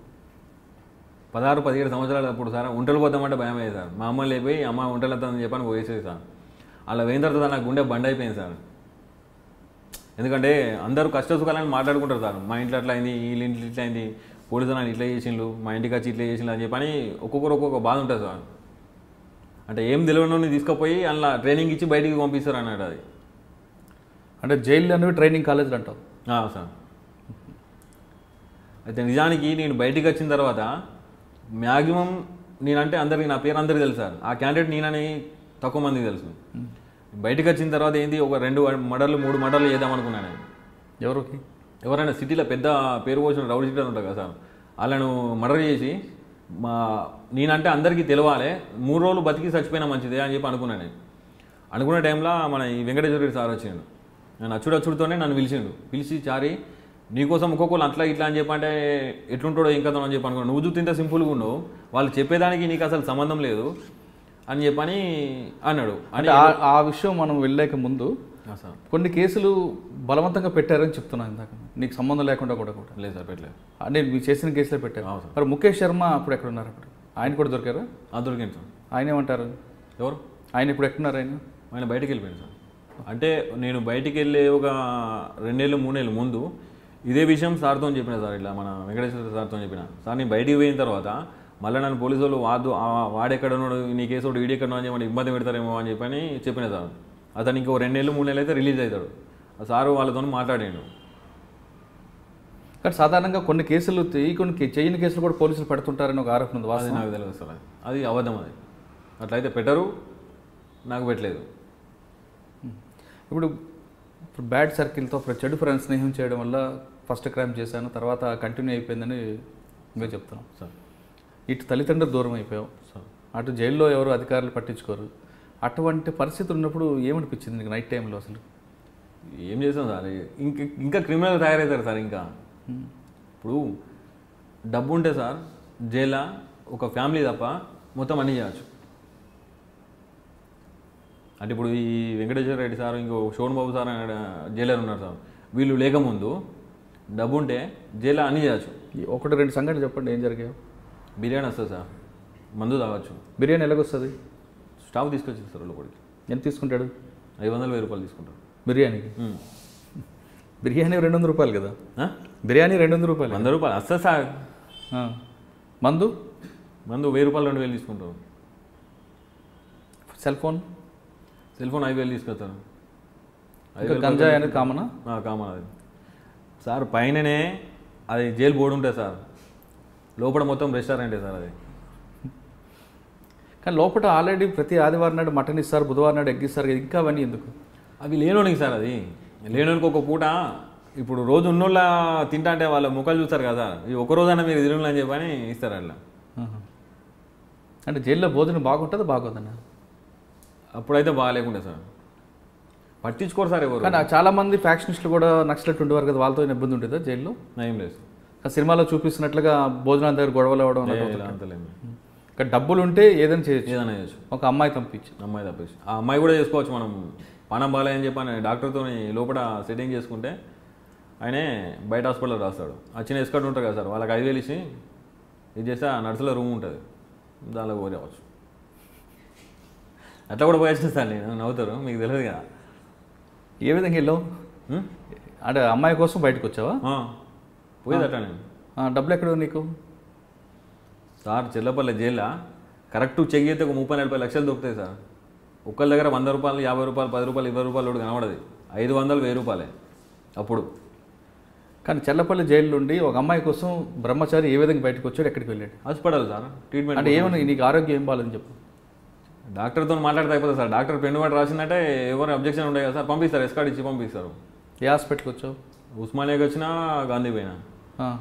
S2: పదహారు పదిహేడు సంవత్సరాలు అప్పుడు సార్ ఒంటలు పోతామంటే భయం అయ్యేది సార్ మా అమ్మ లేపోయి అమ్మ ఒంటలు వద్దామని చెప్పని పోయేసేది సార్ అలా పోయిన తర్వాత నాకు గుండె బండ్ అయిపోయింది సార్ ఎందుకంటే అందరూ కష్ట సుఖాలని మాట్లాడుకుంటారు సార్ మా ఇంట్లో అట్లా అయింది వీళ్ళ ఇంట్లో ఇట్లా అయింది పోలీసు వాళ్ళు ఇట్లా చేసిండ్రు మా ఇంటికి వచ్చి ఇట్లా చేసిండ్రు అని చెప్పని ఒక్కొక్కరు ఒక్కొక్క బాధ ఉంటుంది సార్ అంటే ఏం తెలియని తీసుకుపోయి అందులో ట్రైనింగ్ ఇచ్చి బయటికి పంపిస్తారు అన్నాడు అది
S1: అంటే జైలు అనేవి ట్రైనింగ్ కాలేజీలు అంటావు
S2: ఆ, సార్ అయితే నిజానికి నేను బయటికి వచ్చిన తర్వాత మ్యాక్సిమం నేనంటే అందరికి నా పేరు అందరికీ తెలుసు సార్ ఆ క్యాండిడేట్ నేనని తక్కువ మందికి తెలుసు బయటికి వచ్చిన తర్వాత ఏంది ఒక రెండు మడర్లు మూడు మడర్లు చేద్దాం అనుకున్నాను నేను.
S1: ఎవరికి
S2: ఎవరైనా సిటీలో పెద్ద పేరు పోసిన రౌడీ సిటీ ఉంటారు కదా సార్ వాళ్ళను మర్డర్ చేసి మా నేనంటే అందరికీ తెలవాలి మూడు రోజులు బతికి చచ్చిపోయినా మంచిదే అని చెప్పి అనుకున్నాను నేను అనుకునే టైంలో మన ఈ వెంకటేశ్వర రెడ్డి సార్ వచ్చిండు నేను అచ్చుడు అచ్చుడుతోనే నన్ను పిలిచిండు పిలిచి చారి నీకోసం ఒక్కొక్కరు అట్లా ఇట్లా అని చెప్పి అంటే ఎట్లుంటాడో ఏం కదా అని చెప్పి అనుకున్నాను నువ్వు చూస్తే ఇంత సింపుల్గా ఉన్నావు వాళ్ళు చెప్పేదానికి నీకు అసలు సంబంధం లేదు అని చెప్పని అన్నాడు అని
S1: అంటే ఆ- ఆ విషయం మనం వెళ్ళాక ముందు
S2: ఆ సార్
S1: కొన్ని కేసులు బలవంతంగా పెట్టారని చెప్తున్నాను ఇందాక నీకు సంబంధం లేకుండా కూడా కూడా
S2: లేదు సార్ పెట్టలేదు
S1: అంటే మీరు చేసిన కేసులే పెట్టారు
S2: అవును సార్.
S1: మరి ముఖేష్ శర్మ అప్పుడు ఎక్కడ ఉన్నారు అప్పుడు ఆయన కూడా దొరికారా
S2: ఆ దొరికింది సార్
S1: ఆయన ఏమంటారు
S2: ఎవరు
S1: ఆయన ఇప్పుడు ఎక్కడున్నారు ఆయన
S2: ఆయన బయటికి వెళ్ళిపోయాడు సార్ అంటే నేను బయటికి వెళ్ళే ఒక రెండేళ్ళు మూడేళ్ళు ముందు ఇదే విషయం సార్తో చెప్పిన సార్ ఇట్లా మన వెంకటేశ్వర సార్తో చెప్పిన సార్ నేను బయటికి పోయిన తర్వాత మళ్ళీ నన్ను పోలీసు వాళ్ళు వాదు ఆ- వాడెక్కడ ఉన్నాడు నీ కేసు ఒకటి వీడెక్కడ ఉన్నాడు అని చెప్పి ఇబ్బంది పెడతారేమో అని చెప్పని చెప్పిన సార్ అతను ఇంకో రెండేళ్ళు మూడు నెలలు అయితే రిలీజ్ అవుతాడు ఆ సారు వాళ్ళతో మాట్లాడాడు
S1: కానీ సాధారణంగా కొన్ని కేసులు ఈ కొన్ని కే- చేయని కేసులు కూడా పోలీసులు పెడుతుంటారని ఒక ఆరోపణ ఉంది
S2: అది
S1: వాస్తవం
S2: నాకు తెలియదు సార్ అది. అది అబద్ధం అది అట్లయితే పెట్టరు నాకు పెట్టలేదు
S1: ఇప్పుడు ఇప్పుడు బ్యాడ్ సర్కిల్తో ఇప్పుడు చెడు ఫ్రెండ్స్ స్నేహం చేయడం వల్ల ఫస్ట్ క్రైమ్ చేశాను తర్వాత కంటిన్యూ అయిపోయిందని మేము చెప్తున్నాం
S2: సార్
S1: ఇటు తల్లిదండ్రులు దూరం అయిపోయావు
S2: సార్
S1: అటు జైల్లో ఎవరు అధికారులు పట్టించుకోరు అటువంటి పరిస్థితులు ఉన్నప్పుడు ఏమనిపించింది నీకు నైట్ టైంలో అసలు
S2: ఏం చేస్తాం సార్ ఇంకా ఇంకా క్రిమినల్ తయారవుతారు సార్ ఇంకా ఇప్పుడు డబ్బు ఉంటే సార్ జైల్లో ఒక ఫ్యామిలీ తప్ప మొత్తం అన్నీ చేయవచ్చు అంటే ఇప్పుడు ఈ వెంకటేశ్వర రెడ్డి సార్ ఇంకో శోభన్ బాబు సార్ అనే జైలర్ ఉన్నారు సార్ వీళ్ళు లేకముందు డబ్బు ఉంటే జైల్లో అన్నీ చేయవచ్చు
S1: ఈ ఒకటి రెండు సంఘటనలు చెప్పండి ఏం జరిగాయో
S2: బిర్యానీ వస్తుంది సార్ మందు తాగొచ్చు
S1: బిర్యానీ ఎలాగొస్తుంది
S2: స్టావ్ తీసుకొచ్చింది సార్ లోపలికి
S1: ఎంత తీసుకుంటాడు
S2: ఐదు వందలు వెయ్యి రూపాయలు తీసుకుంటారు
S1: బిర్యానీకి
S2: ఉమ్.
S1: బిర్యానీ రెండు వందల రూపాయలు కదా
S2: ఆ?
S1: బిర్యానీ రెండు వందల రూపాయలు
S2: వంద రూపాయలు వస్తుంది సార్
S1: ఆ. మందు
S2: మందు వెయ్యి రూపాయలు రెండు వేలు తీసుకుంటారు
S1: సెల్ ఫోన్
S2: సెల్ ఫోన్ ఐదు వేలు తీసుకొస్తారు
S1: ఇంకా గంజాయి అనేది కామనా
S2: కామన్ అది సార్ పైననే అది జైలు బోర్డు ఉంటుంది సార్ లోపల మొత్తం రెస్టారెంటే సార్ అది
S1: కానీ లోపల ఆల్రెడీ ప్రతి ఆదివారం నాడు మటన్ ఇస్తారు బుధవారం నాడు ఎగ్ ఇస్తారు కదా, ఇంకా అవన్నీ ఎందుకు
S2: అవి లేనోనికి సార్ అది లేనోనికి ఒక పూట ఇప్పుడు రోజు ఉన్నోళ్ళ తింటా అంటే వాళ్ళ ముఖాలు చూస్తారు కదా ఈ ఒక రోజైనా మీరు తిరుగులు అని చెప్పని ఇస్తారు అట్లా
S1: ఆహా. అంటే జైల్లో భోజనం బాగుంటుందా బాగోదన్నా
S2: అప్పుడైతే బాగాలేకుండే సార్ పట్టించుకోరు సార్ ఎవరు
S1: కానీ ఆ చాలా మంది ఫ్యాక్షనిస్టులు కూడా నక్సలెట్ ఉండేవారు కదా వాళ్ళతో ఏమైనా ఇబ్బంది ఉంటుందా జైల్లో
S2: నయం లేదు సార్.
S1: ఆ సినిమాలో చూపిస్తున్నట్లుగా భోజనాల దగ్గర గొడవలు అవ్వడం
S2: ఏ,
S1: అలాంటివి
S2: ఇలా
S1: అవుతుంటాయి.
S2: అంతలేదు
S1: ఇంకా డబ్బులు ఉంటే ఏదైనా చేయొచ్చు
S2: ఏదైనా చేయొచ్చు
S1: ఒక అమ్మాయి పంపించి
S2: అమ్మాయి తప్పేసి ఆ అమ్మాయి కూడా చేసుకోవచ్చు మనం పానం బాగాలేదని చెప్పి అని డాక్టర్తో లోపల సెట్టింగ్ చేసుకుంటే ఆయనే బయట హాస్పిటల్లో రాస్తాడు ఆ చిన్న ఎస్కట్ ఉంటుంది కదా సార్ వాళ్ళకి ఐదు వేలు ఇచ్చి ఇది చేస్తే ఆ నర్సులో రూమ్ ఉంటుంది దానిలో పోయి రావచ్చు అట్లా కూడా పోయొచ్చు సార్ నేను నవ్వుతారు మీకు తెలియదు కదా
S1: ఏ విధంగా వెళ్ళావు
S2: హ్మ్?
S1: అంటే అమ్మాయి కోసం బయటకు వచ్చావా
S2: ఆ, పోయేది అట్లా నేను
S1: ఆ, డబ్బులు ఎక్కడ నీకు
S2: సార్ చెల్లపల్లి జైల్లో కరెక్ట్ చెక్ చేస్తే ఒక ముప్పై నలభై లక్షలు దొరుకుతాయి సార్ ఒక్కరి దగ్గర వంద రూపాయలు యాభై రూపాయలు పది రూపాయలు ఇరవై రూపాయలు కూడా కనబడదు ఐదు వందలు వెయ్యి రూపాయలే అప్పుడు
S1: కానీ చెల్లపల్లి జైలు నుండి ఒక అమ్మాయి కోసం బ్రహ్మచారి ఏ విధంగా బయటకు వచ్చాడు ఎక్కడికి వెళ్ళాడు
S2: హాస్పిటల్ సార్ ట్రీట్మెంట్
S1: అంటే ఏమన్నా నీకు ఆరోగ్యం ఏం బాగాలని చెప్పు
S2: డాక్టర్తో మాట్లాడితే అయిపోతుంది సార్ డాక్టర్ పెన్ను వాటి రాసిందంటే ఎవరు అబ్జెక్షన్ ఉండే కదా సార్ పంపిస్తారు ఎస్కార్డ్ ఇచ్చి పంపిస్తారు
S1: ఏ హాస్పిటల్కి వచ్చావు
S2: ఉస్మానియాకి వచ్చినా గాంధీ పోయినా
S1: ఆ.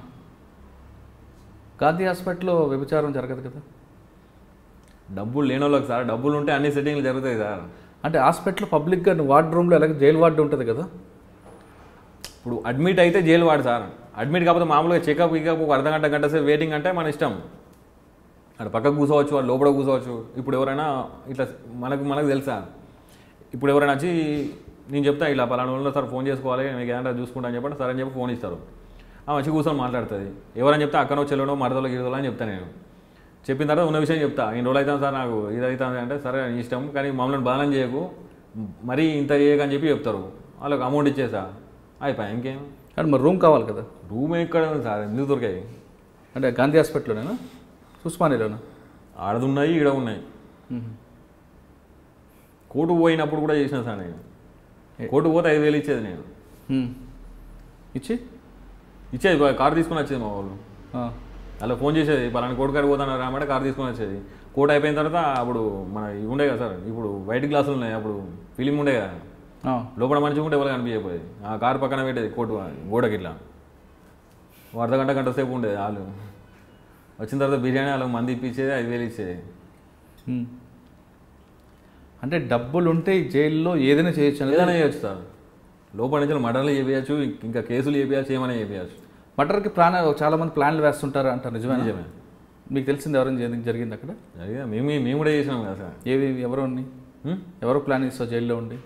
S1: గాంధీ హాస్పిటల్లో వ్యభిచారం జరగదు కదా
S2: డబ్బులు లేని వాళ్ళకి సార్ డబ్బులు ఉంటే అన్ని సెట్టింగ్లు జరుగుతాయి సార్
S1: అంటే హాస్పిటల్ పబ్లిక్గా వార్డ్ రూమ్లో ఎలాగ జైలు వార్డు ఉంటుంది కదా
S2: ఇప్పుడు అడ్మిట్ అయితే జైలు వాడు సార్ అడ్మిట్ కాకపోతే మామూలుగా చెకప్ ఇకప్ ఒక అర్ధ గంట గంట సేపు వెయిటింగ్ అంటే మన ఇష్టం అక్కడ పక్కకు కూర్చోవచ్చు వాళ్ళు లోపల కూర్చోవచ్చు ఇప్పుడు ఎవరైనా ఇట్లా మనకు మనకు తెలుసా ఇప్పుడు ఎవరైనా వచ్చి నేను చెప్తా ఇలా పలానా వాళ్ళు సార్ ఫోన్ చేసుకోవాలి మీకు ఏమంటే చూసుకుంటా అని చెప్పండి సరే అని చెప్పి ఫోన్ ఇస్తారు ఆ వచ్చి కూర్చొని మాట్లాడుతుంది ఎవరైనా చెప్తే అక్కనో చెల్లనో మరదలో గిరదలో అని చెప్తాను నేను చెప్పిన తర్వాత ఉన్న విషయం చెప్తా ఇన్ని రోజులు అవుతాను సార్ నాకు ఇది అవుతుంది అంటే సరే నీ ఇష్టం కానీ మమ్మల్ని బాధనం చేయకు మరీ ఇంత చేయకని చెప్పి చెప్తారు వాళ్ళకి అమౌంట్ ఇచ్చేసా అయిపోయా ఇంకేం
S1: కానీ మరి రూమ్ కావాలి కదా
S2: రూమ్ ఎక్కడ ఉంది సార్ ఎందుకు దొరికాయి
S1: అంటే గాంధీ హాస్పిటల్లోనేనా ఉస్మానియాలోనా
S2: ఆడది ఉన్నాయి ఈడ ఉన్నాయి
S1: మ్మ్.
S2: కోర్టు పోయినప్పుడు కూడా చేసిన సార్ నేను కోర్టు పోతే ఐదు వేలు ఇచ్చేది నేను
S1: మ్మ్. ఇచ్చి
S2: ఇచ్చేది కారు తీసుకొని వచ్చేది మా వాళ్ళు
S1: ఆ.
S2: అలా ఫోన్ చేసేది పలానా కోర్టు కాడికి పోతాను రామంటే కారు తీసుకొని వచ్చేది కోర్టు అయిపోయిన తర్వాత అప్పుడు మన ఇవి ఉండే కదా సార్ ఇప్పుడు వైట్ గ్లాసులు ఉన్నాయి అప్పుడు ఫిలిం ఉండే కదా
S1: ఆ.
S2: లోపల మంచిగా ఉంటే ఎవరు కనిపించకపోయేది ఆ కారు పక్కన పెట్టేది కోర్టు గోడకి ఇట్లా ఓ అర్ధ గంట గంట సేపు ఉండేది వాళ్ళు వచ్చిన తర్వాత బిర్యానీ వాళ్ళకి మంది ఇప్పించేది ఐదు వేలు ఇచ్చేది
S1: మ్మ్. అంటే డబ్బులు ఉంటే ఈ జైల్లో ఏదైనా చేయొచ్చు అనేది
S2: ఏదైనా చేయొచ్చు సార్ లోపల నుంచి మర్డర్లు చేపించచ్చు ఇంకా కేసులు చేపించచ్చు ఏమైనా చేపించచ్చు
S1: మటర్కి ప్లాన్ చాలా మంది ప్లాన్లు వేస్తుంటారు అంటారు నిజమే
S2: నిజమే
S1: మీకు తెలిసింది ఎవరైనా జరిగి- జరిగింది అక్కడ
S2: జరిగిందా మేము మేము కూడా చేసినాం కదా సార్
S1: ఏవి ఎవరు ఉన్ని
S2: హ్మ్?
S1: ఎవరు ప్లాన్ చేస్తావు జైల్లో ఉండి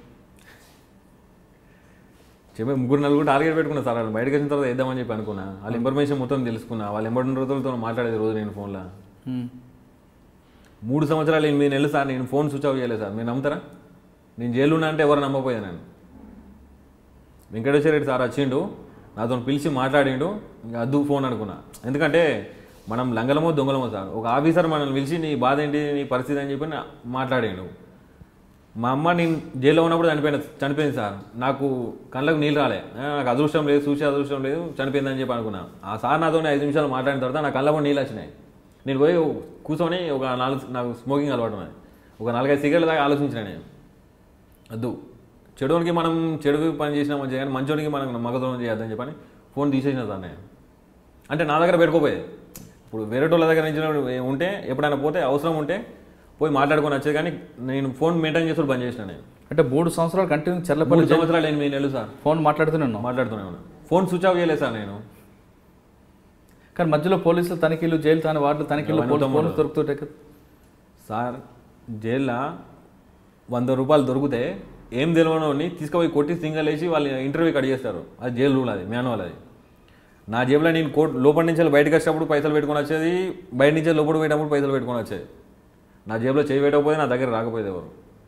S2: చెప్పే ముగ్గురు నలుగురు టార్గెట్ పెట్టుకున్నా సార్ వాళ్ళు బయటకు వచ్చిన తర్వాత వేద్దామని చెప్పి అనుకున్నా వాళ్ళ ఇన్ఫర్మేషన్ మొత్తం తెలుసుకున్నా వాళ్ళు ఎంబడిన రోజులతో మాట్లాడేది రోజు నేను ఫోన్లో
S1: మ్మ్.
S2: మూడు సంవత్సరాలు ఎనిమిది నెలలు సార్ నేను ఫోన్ స్విచ్ ఆఫ్ చేయలేదు సార్ మీరు నమ్ముతారా నేను జైలు ఉన్నా అంటే ఎవరు నమ్మపోయాను నేను వెంకటేశ్వర రెడ్డి సార్ వచ్చిండు నాతో పిలిచి మాట్లాడిండు ఇంకా అద్దు ఫోన్ అనుకున్నా ఎందుకంటే మనం లంగలమో దొంగలమో సార్ ఒక ఆఫీసర్ మనల్ని పిలిచి నీ బాధ ఏంటి నీ పరిస్థితి అని చెప్పి నా- మాట్లాడిండు మా అమ్మ నేను జైల్లో ఉన్నప్పుడు చనిపోయిన చనిపోయింది సార్ నాకు కళ్ళకు నీళ్ళు రాలే ఆ, నాకు అదృష్టం లేదు చూసే అదృష్టం లేదు చనిపోయిందని చెప్పి అనుకున్నా ఆ సార్ నాతో ఐదు నిమిషాలు మాట్లాడిన తర్వాత నా కళ్ళ నీళ్ళు వచ్చినాయి నేను పోయి కూర్చొని ఒక నాలుగు నాకు స్మోకింగ్ అలవాటు ఉన్నది ఒక నాలుగైదు సిగరెట్ల దాకా ఆలోచించిన నేను వద్దు చెడునికి మనం చెడు పని చేసినా మంచిగా కానీ మంచోడికి మనం మగదోనం చేయొద్దని చెప్పని ఫోన్ తీసేసిన సార్ నేను అంటే నా దగ్గర పెట్టుకోపోయేది ఇప్పుడు వేరే వాళ్ళ దగ్గర నుంచి ఉంటే ఎప్పుడైనా పోతే అవసరం ఉంటే పోయి మాట్లాడుకొని వచ్చేది కానీ నేను ఫోన్ మెయింటైన్ చేస్తూ బంద్ చేసిన నేను
S1: అంటే మూడు సంవత్సరాలు కంటిన్యూ చెల్లపల్లి
S2: మూడు సంవత్సరాలు ఎనిమిది నెలలు సార్
S1: ఫోన్ మాట్లాడుతూనే ఉన్నాం
S2: మాట్లాడుతూనే ఉన్నా ఫోన్ స్విచ్ ఆఫ్ చేయలేదు సార్ నేను
S1: కానీ మధ్యలో పోలీసులు తనిఖీలు జైలు తాని వార్డులు తనిఖీలు
S2: అవన్నీ
S1: పోలీసు
S2: మొత్తం
S1: ఫోన్లు దొరుకుతుంటాయి కదా
S2: సార్ జైల్లో వంద రూపాయలు దొరికితే ఏం తెలియని తీసుకుపోయి కొట్టి సింగల్ వేసి వాళ్ళు ఇంటర్వ్యూకి అడిగేస్తారు అది జైలు రూల్ అది మాన్యువల్ అది నా జేబులో నేను కోట్ లోపల నుంచి వెళ్ళి బయటకు వచ్చేటప్పుడు పైసలు పెట్టుకొని వచ్చేది బయట నుంచి లోపల పోయేటప్పుడు పైసలు పెట్టుకొని వచ్చేది నా జేబులో చేయి పెట్టకపోతే నా దగ్గర రాకపోయేది ఎవరు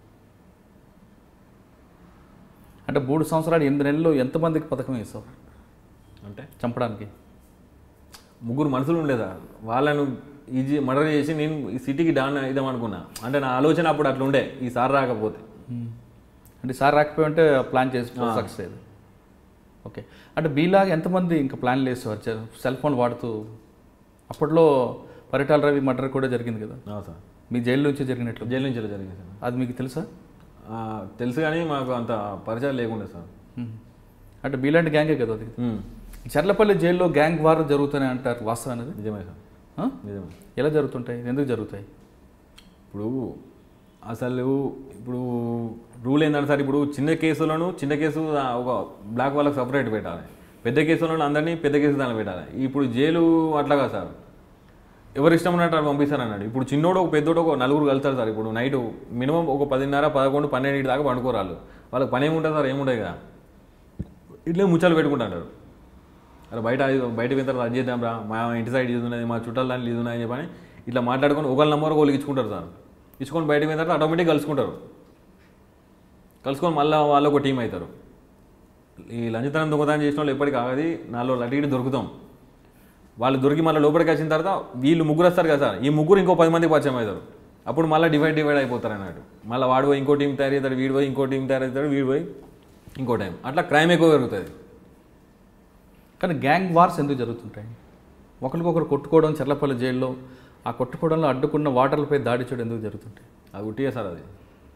S1: అంటే మూడు సంవత్సరాలు ఎనిమిది నెలలు ఎంతమందికి పథకం వేసావు
S2: అంటే
S1: చంపడానికి
S2: ముగ్గురు మనుషులు ఉండే సార్ వాళ్ళను ఈజీ మర్డర్ చేసి నేను ఈ సిటీకి డాన్ ఇద్దాం అనుకున్నా అంటే నా ఆలోచన అప్పుడు అట్లా ఉండే ఈ సార్ రాకపోతే
S1: అంటే సార్ రాకపోయి ఉంటే ప్లాన్ చేసి సక్సెస్ అయ్యేది ఓకే అంటే మీలాగా ఎంతమంది ఇంకా ప్లాన్లు వేసేవారు చ- సెల్ ఫోన్ వాడుతూ అప్పట్లో పరిటాల రవి మర్డర్ కూడా జరిగింది కదా
S2: ఆ సార్
S1: మీ జైలు నుంచి జరిగినట్లు
S2: జైలు నుంచి ఇలా జరిగింది సార్
S1: అది మీకు తెలుసా
S2: ఆ, తెలుసు కానీ మాకు అంత పరిచయం లేకుండే సార్
S1: మ్మ్. అంటే మీలాంటి గ్యాంగే కదా అది
S2: ఉమ్,
S1: చర్లపల్లి జైల్లో గ్యాంగ్ వార్ జరుగుతూనే అంటారు వాస్తవం అనేది
S2: నిజమే సార్
S1: ఆ?
S2: నిజం
S1: ఎలా జరుగుతుంటాయి ఎందుకు జరుగుతాయి
S2: ఇప్పుడు అసలు ఇప్పుడు రూల్ ఏంటంటే సార్ ఇప్పుడు చిన్న కేసులను చిన్న కేసు ఆ, ఒక బ్లాక్ వాళ్ళకి సపరేట్ పెట్టాలి పెద్ద కేసులను అందరినీ పెద్ద కేసు దానిలో పెట్టాలి ఇప్పుడు జైలు అట్లాగా సార్ ఎవరు ఇష్టం ఉన్నట్టు అటు పంపిస్తారు అన్నాడు ఇప్పుడు చిన్నోడు ఒక పెద్దోడు ఒక నలుగురు కలుస్తారు సార్ ఇప్పుడు నైట్ మినిమం ఒక పదిన్నర పదకొండు పన్నెండు దాకా పండుకోరాళ్ళు వాళ్ళకి పని ఏముంటుంది సార్ ఏముంటుంది కదా ఇట్లే ముచ్చాలు పెట్టుకుంటారు అరే బయట అది- బయట పోయిన తర్వాత అది చేద్దాం రా మా ఇంటి సైడ్ ఇది ఉన్నది మా చుట్టాల దాంట్లో ఇది ఉన్నది అని చెప్పని ఇట్లా మాట్లాడుకొని ఒకళ్ళ నంబర్ ఒకళ్ళు ఇచ్చుకుంటారు సార్ ఇచ్చుకొని బయట పోయిన తర్వాత ఆటోమేటిక్ కలుసుకుంటారు కలుసుకొని మళ్ళీ వాళ్ళు ఒక టీం అవుతారు ఈ లంచతనం దొంగతనం చేసిన వాళ్ళు ఎప్పటికీ ఆగది నాలుగు అటు ఇటు దొరుకుతాం వాళ్ళు దొరికి మళ్ళీ లోపలికి వచ్చిన తర్వాత వీళ్ళు ముగ్గురు వస్తారు కదా సార్ ఈ ముగ్గురు ఇంకో పది మంది పరిచయం అవుతారు అప్పుడు మళ్ళీ డివైడ్ డివైడ్ అయిపోతారు అన్నట్టు మళ్ళీ వాడు పోయి ఇంకో టీం తయారు అవుతాడు వీడు పోయి ఇంకో టీం తయారు అవుతాడు వీడు పోయి ఇంకో టైం అట్లా క్రైమ్ ఎక్కువ పెరుగుతుంది
S1: కానీ గ్యాంగ్ వార్స్ ఎందుకు జరుగుతుంటాయి ఒకరికొకరు కొట్టుకోవడం చెర్లపల్లి జైల్లో ఆ కొట్టుకోవడంలో అడ్డుకున్న వాటర్లపై దాడి చేయడం ఎందుకు జరుగుతుంటాయి
S2: అది ఉట్టిగా సార్ అది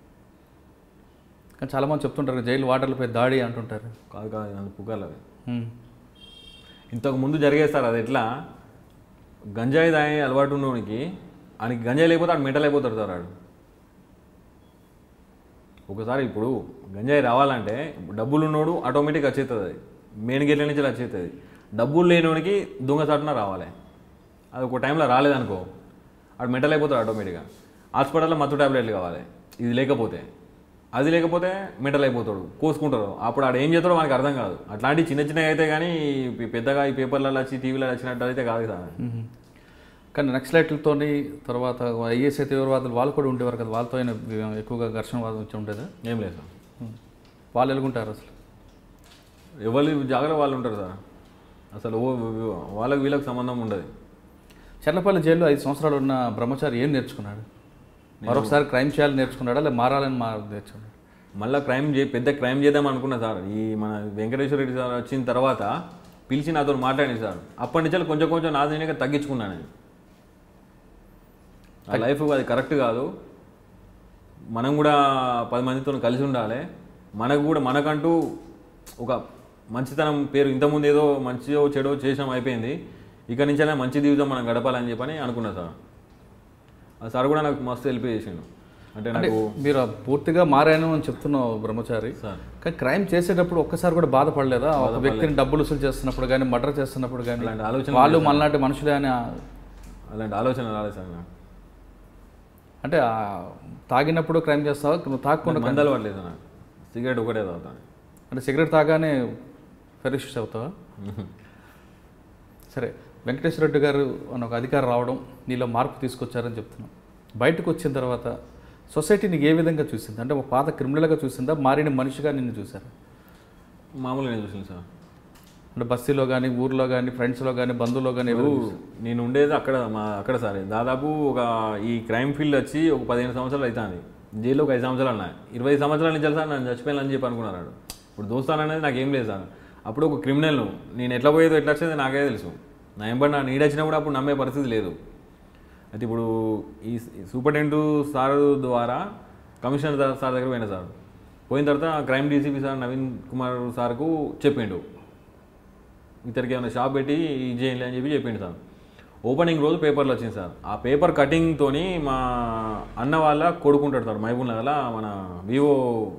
S1: కానీ చాలామంది చెప్తుంటారు జైలు వాటర్లపై దాడి అంటుంటారు
S2: కాదు కాదు అది పుకార్లు అవి
S1: హ్మ్.
S2: ఇంతకు ముందు జరిగేది సార్ అది ఎట్లా గంజాయి తాగే అలవాటు ఉన్నోనికి ఆయనకి గంజాయి లేకపోతే ఆడు మెంటల్ అయిపోతాడు సార్ ఆడు ఒకసారి ఇప్పుడు గంజాయి రావాలంటే డబ్బులు ఉన్నోడు ఆటోమేటిక్ వచ్చేస్తుంది అది మెయిన్ గేట్ల నుంచి వచ్చేస్తుంది డబ్బులు లేనివానికి దొంగ చాటున రావాలి అది ఒక టైంలో రాలేదనుకో ఆడు మెంటల్ అయిపోతాడు ఆటోమేటిక్గా హాస్పిటల్లో మత్తు ట్యాబ్లెట్లు కావాలి ఇది లేకపోతే అది లేకపోతే మెంటల్ అయిపోతాడు కోసుకుంటారు అప్పుడు ఆడు ఏం చేస్తాడో మనకు అర్థం కాదు అట్లాంటి చిన్న చిన్నవి అయితే కానీ ఈ పెద్దగా ఈ పేపర్లలో వచ్చి టీవీలో వచ్చినట్టు అయితే కాదు సార్
S1: మ్మ్. కానీ నక్సలైట్లతోని తర్వాత ఐఎస్ఐ తీవ్రవాదులు వాళ్ళు కూడా ఉండేవారు కదా వాళ్ళతో అయినా ఎక్కువగా ఘర్షణ వాదం వచ్చి ఉండేదా
S2: ఏం లేదు సార్
S1: మ్మ్. వాళ్ళు ఎలుగుంటారు అసలు
S2: ఎవరి జాగ్రత్త వాళ్ళు ఉంటారు సార్ అసలు ఓ వాళ్ళకి వీళ్ళకి సంబంధం ఉండదు
S1: చెర్లపల్లి జైల్లో ఐదు సంవత్సరాలు ఉన్న బ్రహ్మచారి ఏం నేర్చుకున్నాడు మరొకసారి క్రైమ్ చేయాలని నేర్చుకున్నాడా లేదా మారాలని మా నేర్చుకున్నాడు
S2: మళ్ళీ క్రైమ్ చే పెద్ద క్రైమ్ చేద్దాం అనుకున్నా సార్ ఈ మన వెంకటేశ్వర రెడ్డి సార్ వచ్చిన తర్వాత పిలిచి నాతో మాట్లాడింది సార్ అప్పటి నుంచి కొంచెం కొంచెం నా దీనిగా తగ్గించుకున్నాను నేను ఆ లైఫ్ అది కరెక్ట్ కాదు మనం కూడా పది మందితో కలిసి ఉండాలి మనకు కూడా మనకంటూ ఒక మంచితనం పేరు ఇంతకుముందు ఏదో మంచిదో చెడో చేసాం అయిపోయింది ఇక నుంచి అయినా మంచి జీవితం మనం గడపాలని చెప్పని అనుకున్నా సార్ ఆ సార్ కూడా నాకు మస్తు హెల్ప్ చేసిండు అంటే
S1: అంటే
S2: నాకు
S1: మీరు పూర్తిగా మారాను అని చెప్తున్నావు బ్రహ్మచారి
S2: సార్
S1: కానీ క్రైమ్ చేసేటప్పుడు ఒక్కసారి కూడా బాధపడలేదా ఒక వ్యక్తిని డబ్బులు వసూలు చేస్తున్నప్పుడు కానీ మర్డర్ చేస్తున్నప్పుడు కానీ
S2: అలాంటి ఆలోచన
S1: వాళ్ళు మనలాంటి మనుషులే అని ఆ-
S2: అలాంటి ఆలోచన రాలేదు సార్ నాకు
S1: అంటే ఆ తాగినప్పుడు క్రైమ్ చేస్తావా నువ్వు తాగకుండా
S2: మందు అలవాటు లేదు నాకు సిగరెట్ ఒకటే తాగుతాను
S1: అంటే సిగరెట్ తాగానే ఫెరిష్ అవుతావా సరే వెంకటేశ్వర రెడ్డి గారు అని ఒక అధికారం రావడం నీలో మార్పు తీసుకొచ్చారని చెప్తున్నాం బయటకు వచ్చిన తర్వాత సొసైటీ నీకు ఏ విధంగా చూసింది అంటే ఒక పాత క్రిమినల్గా చూసిందా మారిన మనిషిగా నిన్ను చూసారా
S2: మామూలుగా నేను చూసాను సార్
S1: అంటే బస్తీలో కానీ ఊర్లో కానీ ఫ్రెండ్స్లో కానీ బంధువులో కానీ
S2: ఇప్పుడు నేను ఉండేది అక్కడ మా అక్కడ సార్ దాదాపు ఒక ఈ క్రైమ్ ఫీల్డ్ వచ్చి ఒక పదిహేను సంవత్సరాలు అవుతుంది జైల్లో ఒక ఐదు సంవత్సరాలు ఉన్నాయి ఇరవై సంవత్సరాల నుంచి సార్ నన్ను చచ్చిపోయానని చెప్పి అనుకున్నాడు ఇప్పుడు దోస్తాను అనేది నాకు ఏం లేదు సార్ అప్పుడు ఒక క్రిమినల్ నేను ఎట్లా పోయేదో ఎట్లా వచ్చేది నాకే తెలుసు నా ఎంబడి నా నీడ వచ్చినా కూడా అప్పుడు నమ్మే పరిస్థితి లేదు అయితే ఇప్పుడు ఈ సూపరింటెండెంట్ సార్ ద్వారా కమిషనర్ దా- సార్ దగ్గర పోయినా సార్ పోయిన తర్వాత crime DCP sir Naveen Kumar సార్కు చెప్పిండు ఇతనికి ఏమైనా షాప్ పెట్టి ఇది చేయాలి అని చెప్పి చెప్పిండు సార్ ఓపెనింగ్ రోజు పేపర్లు వచ్చింది సార్ ఆ పేపర్ కటింగ్తోని మా అన్న వాళ్ళ కొడుకుంటాడు సార్ మహబూబ్ నగర్లో మన వివో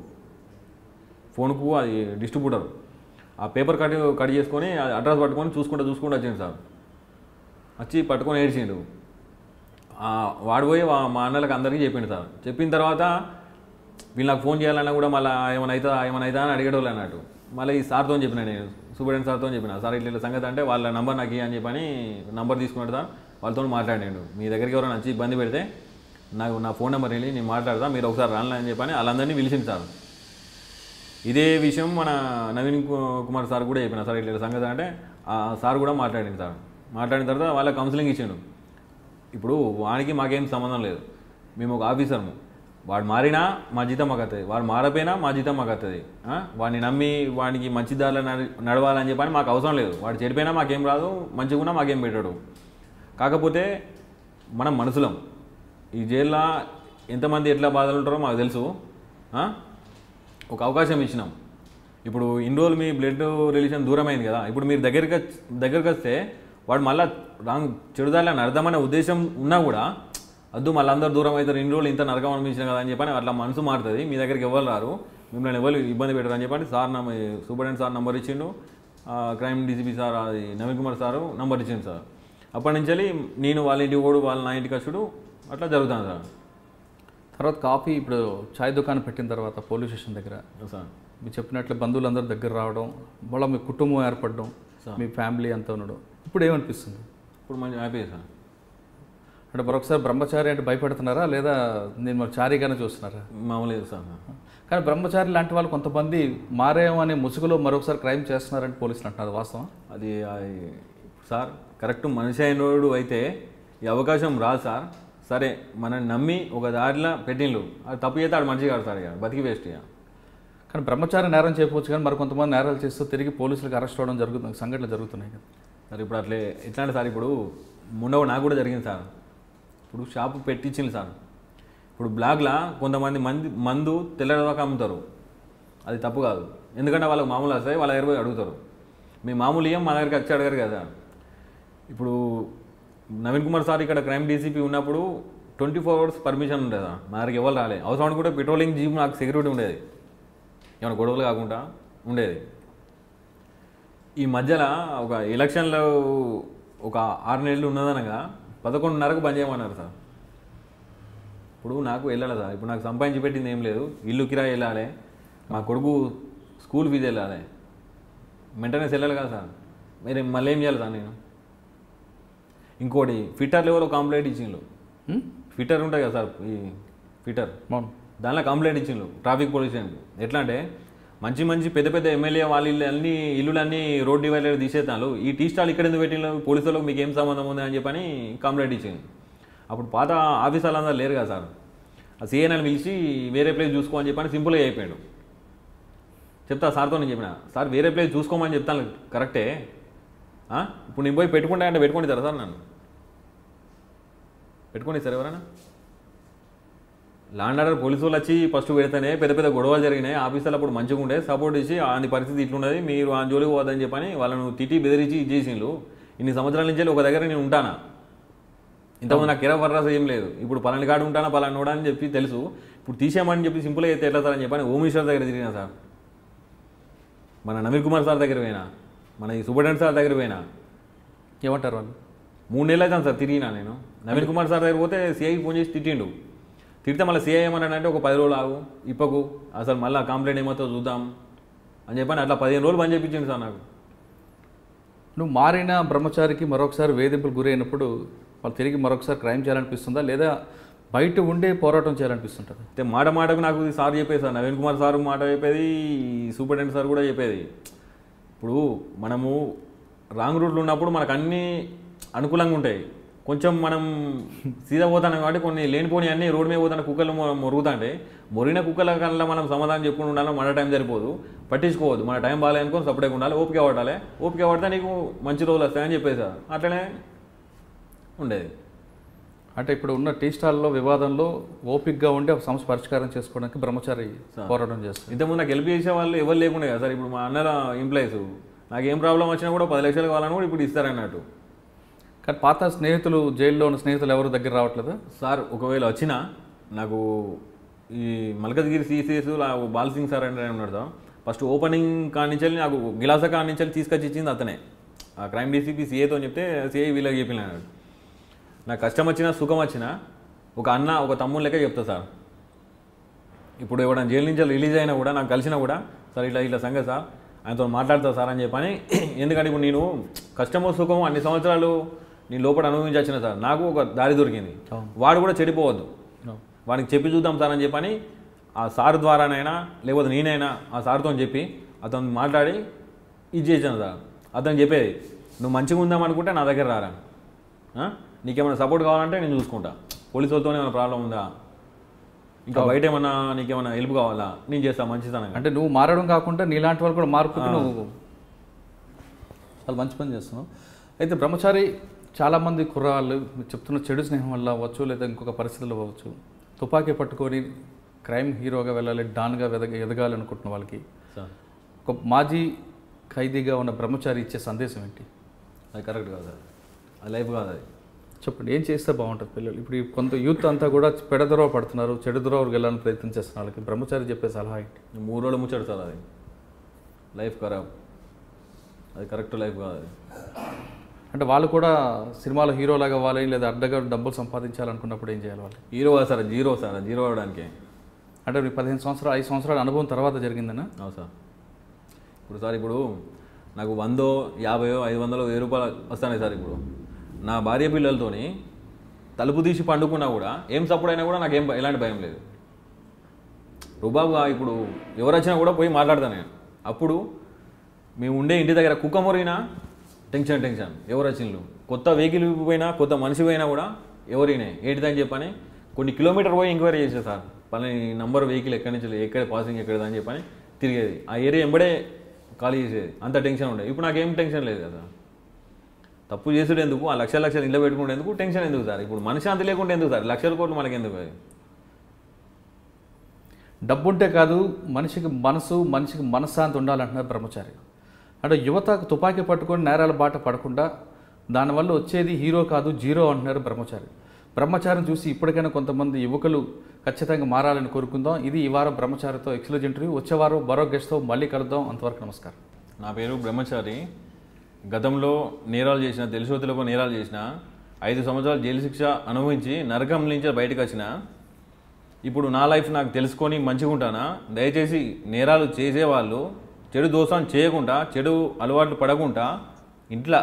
S2: ఫోన్కు అది డిస్ట్రిబ్యూటర్ ఆ పేపర్ కట్ కట్ చేసుకొని అది అడ్రస్ పట్టుకొని చూసుకుంటూ చూసుకుంటూ వచ్చింది సార్ వచ్చి పట్టుకొని ఏడ్చిండు ఆ, వాడు పోయి వా- మా అన్నలకు అందరికీ చెప్పిండు సార్ చెప్పిన తర్వాత వీళ్ళు నాకు ఫోన్ చేయాలన్నా కూడా మళ్ళీ ఏమైనా అవుతుందా ఏమైనా అవుతా అని అడిగేటోళ్ళు అన్నట్టు మళ్ళీ ఈ సార్తో చెప్పిన నేను సూపరింటెండెంట్ సార్తో చెప్పిన సార్ ఇట్లా ఇట్లా సంగతి అంటే వాళ్ళ నంబర్ నాకు ఇయ్యి అని చెప్పని నంబర్ తీసుకున్నాడు సార్ వాళ్ళతో మాట్లాడాడు మీ దగ్గరికి ఎవరైనా వచ్చి ఇబ్బంది పెడితే నాకు నా ఫోన్ నెంబర్ వెళ్ళి నేను మాట్లాడతా మీరు ఒకసారి రాను అని చెప్పని వాళ్ళందరినీ పిలిచింది సార్ ఇదే విషయం మన నవీన్ కు- కుమార్ సార్ కూడా చెప్పిన సార్ ఇట్లా సంగతి అంటే ఆ సార్ కూడా మాట్లాడింది సార్ మాట్లాడిన తర్వాత వాళ్ళ కౌన్సిలింగ్ ఇచ్చిండు ఇప్పుడు వానికి మాకేం సంబంధం లేదు మేము ఒక ఆఫీసర్ము వాడు మారినా మా జీతం మాకు వస్తుంది వాడు మారపోయినా మా జీతం మాకు వస్తుంది ఆ? వాడిని నమ్మి వాడికి మంచి దారిలో నడి- నడవాలని చెప్పని మాకు అవసరం లేదు వాడు చెడిపోయినా మాకేం రాదు మంచిగా మాకేం పెట్టాడు కాకపోతే మనం మనుషులం ఈ జైల్లో ఎంతమంది ఎట్లా బాధలు ఉంటారో మాకు తెలుసు ఆ? ఒక అవకాశం ఇచ్చినాం ఇప్పుడు ఇన్ని రోజులు మీ బ్లడ్ రిలేషన్ దూరం అయింది కదా ఇప్పుడు మీరు దగ్గరికి వచ్చి- దగ్గరికి వస్తే వాడు మళ్ళీ రాంగ్ చెడుదారి అని అర్థమనే ఉద్దేశం ఉన్నా కూడా వద్దు మళ్ళీ అందరు దూరం అవుతారు ఇన్ని రోజులు ఇంత నరకం అనిపించిన కదా అని చెప్పని అట్లా మనసు మారుతుంది మీ దగ్గరికి ఎవరు రారు మిమ్మల్ని ఎవరు ఇబ్బంది పెట్టరు అని చెప్పని సార్ నా సూపరింటెండెంట్ సార్ నంబర్ ఇచ్చిండు ఆ, క్రైమ్ డీసీపీ సార్ అది నవీన్ కుమార్ సారు నంబర్ ఇచ్చింది సార్ అప్పటి నుంచి వెళ్ళి నేను వాళ్ళ ఇంటికి పోడు వాళ్ళ నా ఇంటికి వచ్చుడు అట్లా జరుగుతుంది సార్
S1: తర్వాత కాఫీ ఇప్పుడు చాయ్ దుకాణం పెట్టిన తర్వాత పోలీస్ స్టేషన్ దగ్గర
S2: సార్
S1: మీరు చెప్పినట్లు బంధువులందరూ దగ్గర రావడం మళ్ళీ మీ కుటుంబం ఏర్పడడం మీ ఫ్యామిలీ అంతా ఉండడం ఇప్పుడు ఏమనిపిస్తుంది
S2: ఇప్పుడు మంచి హ్యాపీ సార్
S1: అంటే మరొకసారి బ్రహ్మచారి అంటే భయపడుతున్నారా లేదా నేను మరి చారీగానే చూస్తున్నారా
S2: మామూలు సార్
S1: కానీ బ్రహ్మచారి లాంటి వాళ్ళు కొంతమంది మారేమో అనే ముసుగులో మరొకసారి క్రైమ్ చేస్తున్నారని పోలీసులు అంటున్నారు వాస్తవం
S2: అది అది సార్ కరెక్ట్ మనిషి అయినోడు అయితే ఈ అవకాశం రాదు సార్ సరే మనని నమ్మి ఒక దారిలో పెట్టిండ్రు అది తప్పు చేస్తే ఆడు మనిషి కాదు సార్ ఇక బతికి వేస్ట్ ఇక
S1: కానీ బ్రహ్మచారి నేరం చేయకపోవచ్చు కానీ మరి కొంతమంది నేరాలు చేస్తూ తిరిగి పోలీసులకు అరెస్ట్ అవ్వడం జరుగుతుంది సంఘటనలు జరుగుతున్నాయి కదా
S2: సార్ ఇప్పుడు అట్లే ఎట్లా అంటే సార్ ఇప్పుడు ముండవ నాకు కూడా జరిగింది సార్ ఇప్పుడు షాపు పెట్టించింది సార్ ఇప్పుడు బ్లాక్లా కొంతమంది మంది మందు తెల్లదాకా అమ్ముతారు అది తప్పు కాదు ఎందుకంటే వాళ్ళకి మామూలు వస్తాయి వాళ్ళ దగ్గర పోయి అడుగుతారు మీ మామూలు ఇయ్యం మా దగ్గరికి వచ్చి అడగారు కదా ఇప్పుడు నవీన్ కుమార్ సార్ ఇక్కడ క్రైమ్ డీసీపీ ఉన్నప్పుడు ట్వంటీ ఫోర్ అవర్స్ పర్మిషన్ ఉండేదా మా దగ్గరికి ఎవరు రాలే అవసరం కూడా పెట్రోలింగ్ జీప్ నాకు సెక్యూరిటీ ఉండేది ఏమైనా గొడవలు కాకుండా ఉండేది ఈ మధ్యలో ఒక ఎలక్షన్లో ఒక ఆరు నెలలు ఉన్నదనగా పదకొండున్నరకు బంద్ చేయమన్నారు సార్ ఇప్పుడు నాకు వెళ్ళాలి సార్ ఇప్పుడు నాకు సంపాదించి పెట్టింది ఏం లేదు ఇల్లు కిరాయి వెళ్ళాలి మా కొడుకు స్కూల్ ఫీజు వెళ్ళాలి మెయింటెనెన్స్ వెళ్ళాలి కదా సార్ మీరు మళ్ళీ ఏం చేయాలి సార్ నేను ఇంకోటి ఫిట్టర్ లెవెల్ కంప్లైంట్ ఇచ్చిండ్రు
S1: హ్మ్?
S2: ఫిట్టర్ ఉంటుంది కదా సార్ ఈ ఫిట్టర్
S1: అవును
S2: దానిలో కంప్లైంట్ ఇచ్చిండ్రు ట్రాఫిక్ పొల్యూషన్ ఎట్లా అంటే మంచి మంచి పెద్ద పెద్ద ఎమ్మెల్యే వాళ్ళ ఇల్లు అన్ని ఇల్లులన్నీ రోడ్ డివైడర్ తీసేస్తాను ఈ టీ స్టాల్ ఇక్కడ ఎందుకు పెట్టిన పోలీసులకు మీకు ఏం సంబంధం ఉంది అని చెప్పని కంప్లైంట్ ఇచ్చింది అప్పుడు పాత ఆఫీసర్లు అందరూ లేరు కదా సార్ ఆ సీఎన్ఎల్ పిలిచి వేరే ప్లేస్ చూసుకో అని చెప్పని సింపుల్గా అయిపోయాడు చెప్తా సార్తో నేను చెప్పిన సార్ వేరే ప్లేస్ చూసుకోమని చెప్తాను కరెక్టే ఆ? ఇప్పుడు నేను పోయి పెట్టుకుంటా అంటే పెట్టుకుంటారా సార్ నన్ను పెట్టుకోండి సార్ ఎవరైనా లాండ్ ఆర్డర్ పోలీసు వాళ్ళు వచ్చి ఫస్ట్ పెడితేనే పెద్ద పెద్ద గొడవలు జరిగినాయి ఆఫీసర్లు అప్పుడు మంచిగా ఉండే సపోర్ట్ ఇచ్చి ఆని పరిస్థితి ఇట్లున్నది మీరు ఆ జోలికి పోదని చెప్పని వాళ్ళను తిట్టి బెదిరించి ఇది చేసిండ్రు ఇన్ని సంవత్సరాల నుంచి ఒక దగ్గర నేను ఉంటానా ఇంతకుముందు నాకు కిరా వర్రాస ఏం లేదు ఇప్పుడు పలాని కాడు ఉంటానా పలాని నోడా అని చెప్పి తెలుసు ఇప్పుడు తీసేయమని చెప్పి సింపుల్గా అయితే ఎట్లా సార్ అని చెప్పని హోమ్ మినిస్టర్ దగ్గర తిరిగినా సార్ మన నవీన్ కుమార్ సార్ దగ్గర పోయినా మన ఈ సూపరింటెండెంట్ సార్ దగ్గర పోయినా
S1: ఏమంటారు వాళ్ళు
S2: మూడు నెలలు అవుతాను సార్ తిరిగినా నేను నవీన్ కుమార్ సార్ దగ్గర పోతే సిఐకి ఫోన్ చేసి తిట్టిండు తిడితే మళ్ళీ సిఐ ఏమన్నాడంటే ఒక పది రోజులు ఆగు ఇప్పకు అసలు మళ్ళీ కంప్లైంట్ ఏమవుతుందో చూద్దాం అని చెప్పని అట్లా పదిహేను రోజులు పని చెప్పించిండు సార్ నాకు
S1: నువ్వు మారిన బ్రహ్మచారికి మరొకసారి వేధింపులు గురైనప్పుడు వాళ్ళు తిరిగి మరొకసారి క్రైమ్ చేయాలనిపిస్తుందా లేదా బయట ఉండే పోరాటం చేయాలనిపిస్తుంటుంది
S2: అయితే మాట మాటకు నాకు ఈ సార్ చెప్పేది సార్ నవీన్ కుమార్ సార్ మాట చెప్పేది ఈ సూపరింటెండెంట్ సార్ కూడా చెప్పేది ఇప్పుడు మనము రాంగ్ రూట్లో ఉన్నప్పుడు మనకు అన్నీ అనుకూలంగా ఉంటాయి కొంచెం మనం సీదా పోతాం కాబట్టి కొన్ని లేనిపోని అన్ని రోడ్డు మీద పోతాను కుక్కలు మొ- మొరుగుతాంటే మొరిగిన కుక్కల కల్లా మనం సమాధానం చెప్పుకుని ఉండాలి మన టైం సరిపోదు పట్టించుకోవద్దు మన టైం బాగాలేనుకొని సపరేట్గా ఉండాలి ఓపిక పడాలి ఓపిక పడితే నీకు మంచి రోజులు వస్తాయని చెప్పేసి సార్ అట్లనే ఉండేది
S1: అంటే ఇప్పుడు ఉన్న టీ స్టాల్లో వివాదంలో ఓపిక్గా ఉండి ఒక సమస్య పరిష్కారం చేసుకోవడానికి బ్రహ్మచారి పోరాటం చేస్తుంది
S2: ఇంతకుముందు నాకు హెల్ప్ చేసే వాళ్ళు ఎవరు లేకుండే కదా సార్ ఇప్పుడు మా అన్నల ఎంప్లాయీస్ నాకు ఏం ప్రాబ్లం వచ్చినా కూడా పది లక్షలు కావాలని కూడా ఇప్పుడు ఇస్తారన్నట్టు
S1: కానీ పాత స్నేహితులు జైల్లో ఉన్న స్నేహితులు ఎవరు దగ్గర రావట్లేదా
S2: సార్ ఒకవేళ వచ్చినా నాకు ఈ మల్కజ్గిరి సిసిఎస్ బాల్ సింగ్ సార్ అంటే ఉన్నాడు సార్ ఫస్ట్ ఓపెనింగ్ కానించాలి నాకు గిలాస కానించాలి తీసుకొచ్చి ఇచ్చింది అతనే ఆ క్రైమ్ డీసీపీ సీఏతో చెప్తే సీఐ వీళ్ళకి చెప్పిన నాకు కష్టం వచ్చినా సుఖం వచ్చినా ఒక అన్న ఒక తమ్ముడు లెక్క చెప్తా సార్ ఇప్పుడు ఎవడన్నా జైలు నుంచి రిలీజ్ అయినా కూడా నాకు కలిసినా కూడా సార్ ఇట్లా ఇట్లా సంగతి సార్ ఆయనతో మాట్లాడతా సార్ అని చెప్పని ఎందుకంటే ఇప్పుడు నేను కష్టమో సుఖమో అన్ని సంవత్సరాలు నేను లోపల అనుభవించి వచ్చిన సార్ నాకు ఒక దారి దొరికింది వాడు కూడా చెడిపోవద్దు వాడికి చెప్పి చూద్దాం సార్ అని చెప్పని ఆ సార్ ద్వారానైనా లేకపోతే నేనైనా ఆ సార్తో చెప్పి అతను మాట్లాడి ఇది చేశాను సార్ అతను చెప్పేది నువ్వు మంచిగా ఉందాం అనుకుంటే నా దగ్గర రారా ఆ? నీకేమైనా సపోర్ట్ కావాలంటే నేను చూసుకుంటా పోలీసు వాళ్ళతో ఏమైనా ప్రాబ్లం ఉందా ఇంకా బయట ఏమన్నా నీకేమైనా హెల్ప్ కావాలా నేను చేస్తా మంచితనంగా
S1: అంటే నువ్వు మారడం కాకుండా నీలాంటి వాళ్ళు కూడా మార్పుకి నువ్వు చాలా మంచి పని చేస్తున్నావు అయితే బ్రహ్మచారి చాలామంది కుర్రాళ్ళు మీరు చెప్తున్న చెడు స్నేహం వల్ల అవ్వచ్చు లేదా ఇంకొక పరిస్థితుల్లో అవ్వచ్చు తుపాకీ పట్టుకొని క్రైమ్ హీరోగా వెళ్ళాలి డాన్గా ఎదగ ఎదగాలి అనుకుంటున్న వాళ్ళకి
S2: సార్
S1: ఒక మాజీ ఖైదీగా ఉన్న బ్రహ్మచారి ఇచ్చే సందేశం ఏంటి
S2: అది కరెక్ట్ కాదు సార్ అది లైఫ్ కాదు అది
S1: చెప్పండి ఏం చేస్తే బాగుంటుంది పిల్లలు ఇప్పుడు ఈ కొంత యూత్ అంతా కూడా పెడదరవ పడుతున్నారు చెడు దొరవకు వెళ్ళాలని ప్రయత్నం చేస్తున్న వాళ్ళకి బ్రహ్మచారి చెప్పే సలహా ఏంటి
S2: మూడు రోజులు ముచ్చడు సార్ అది లైఫ్ ఖరాబ్ అది కరెక్ట్ లైఫ్ కాదు అది
S1: అంటే వాళ్ళు కూడా సినిమాలో హీరోలాగా అవ్వాలి లేదా అడ్డగా డబ్బులు సంపాదించాలనుకున్నప్పుడు ఏం చేయాలి వాళ్ళు
S2: హీరో కాదు సార్ జీరో సార్ జీరో అవడానికి
S1: అంటే మీకు పదిహేను సంవత్సరాలు ఐదు సంవత్సరాల అనుభవం తర్వాత జరిగిందనా
S2: అవును సార్ ఇప్పుడు సార్ ఇప్పుడు నాకు వందో యాభైయో ఐదు వందలు వెయ్యి రూపాయలు వస్తున్నాయి సార్ ఇప్పుడు నా భార్య పిల్లలతోని తలుపు తీసి పండుకున్నా కూడా ఏం సపోర్ట్ అయినా కూడా నాకు ఏం ఎలాంటి భయం లేదు రుబాబుగా ఇప్పుడు ఎవరు వచ్చినా కూడా పోయి మాట్లాడతాను నేను అప్పుడు మేము ఉండే ఇంటి దగ్గర కుక్క మొరిగినా టెన్షన్ టెన్షన్ ఎవరు వచ్చిండ్రు కొత్త వెహికల్ పోయినా కొత్త మనిషి పోయినా కూడా ఎవరినే ఏంటిదని చెప్పని కొన్ని కిలోమీటర్ పోయి ఎంక్వైరీ చేసేది సార్ పలాని నంబర్ వెహికల్ ఎక్కడి నుంచి ఎక్కడ పాసింగ్ ఎక్కడదని చెప్పని తిరిగేది ఆ ఏరియా ఎంబడే ఖాళీ చేసేది అంత టెన్షన్ ఉండేది ఇప్పుడు నాకేం టెన్షన్ లేదు కదా తప్పు చేసుడు ఎందుకు ఆ లక్షల లక్షలు ఇంట్లో పెట్టుకుంటే ఎందుకు టెన్షన్ ఎందుకు సార్ ఇప్పుడు మనశ్శాంతి లేకుండా ఎందుకు సార్ లక్షల కోట్లు మనకి ఎందుకు అది
S1: డబ్బుంటే కాదు మనిషికి మనసు మనిషికి మనశ్శాంతి ఉండాలంటున్నారు బ్రహ్మచారి అంటే యువత తుపాకీ పట్టుకొని నేరాల బాట పడకుండా దానివల్ల వచ్చేది హీరో కాదు జీరో అంటున్నారు బ్రహ్మచారి బ్రహ్మచారిని చూసి ఇప్పటికైనా కొంతమంది యువకులు ఖచ్చితంగా మారాలని కోరుకుందాం ఇది ఈ వారం బ్రహ్మచారితో ఎక్స్క్లూజ్ ఇంటర్వ్యూ వచ్చే వారం మరో గెస్ట్తో మళ్ళీ కలుద్దాం అంతవరకు నమస్కారం
S2: నా పేరు బ్రహ్మచారి గతంలో నేరాలు చేసిన తెలిసో తెలియకో నేరాలు చేసిన ఐదు సంవత్సరాలు జైలు శిక్ష అనుభవించి నరకం నుంచి బయటకు వచ్చిన ఇప్పుడు నా లైఫ్ నాకు తెలుసుకొని మంచిగా ఉంటానా దయచేసి నేరాలు చేసేవాళ్ళు చెడు దోషాన్ని చేయకుండా చెడు అలవాట్లు పడకుండా ఇంట్లో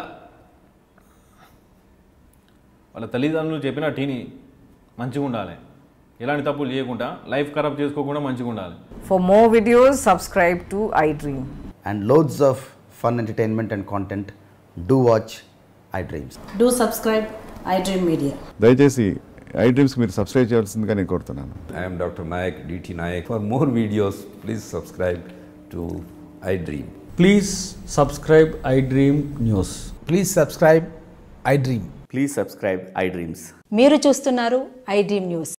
S2: వాళ్ళ తల్లిదండ్రులు చెప్పిన టీని మంచిగా ఉండాలి ఎలాంటి తప్పులు చేయకుండా లైఫ్ ఖరాబ్ చేసుకోకుండా మంచిగా ఉండాలి
S3: For more videos, subscribe to iDream.
S4: and loads of fun entertainment and content, do watch iDreams.
S5: Do subscribe iDream Media.
S6: దయచేసి ఐ డ్రీమ్స్కి మీరు సబ్స్క్రైబ్ చేయాల్సిందిగా నేను కోరుతున్నాను
S7: I am Dr. Nayak, DT Nayak. For more videos, please subscribe to iDream.
S8: Please subscribe iDream News.
S9: Please subscribe iDream.
S10: Please subscribe iDreams.
S5: మీరు చూస్తున్నారు iDream News.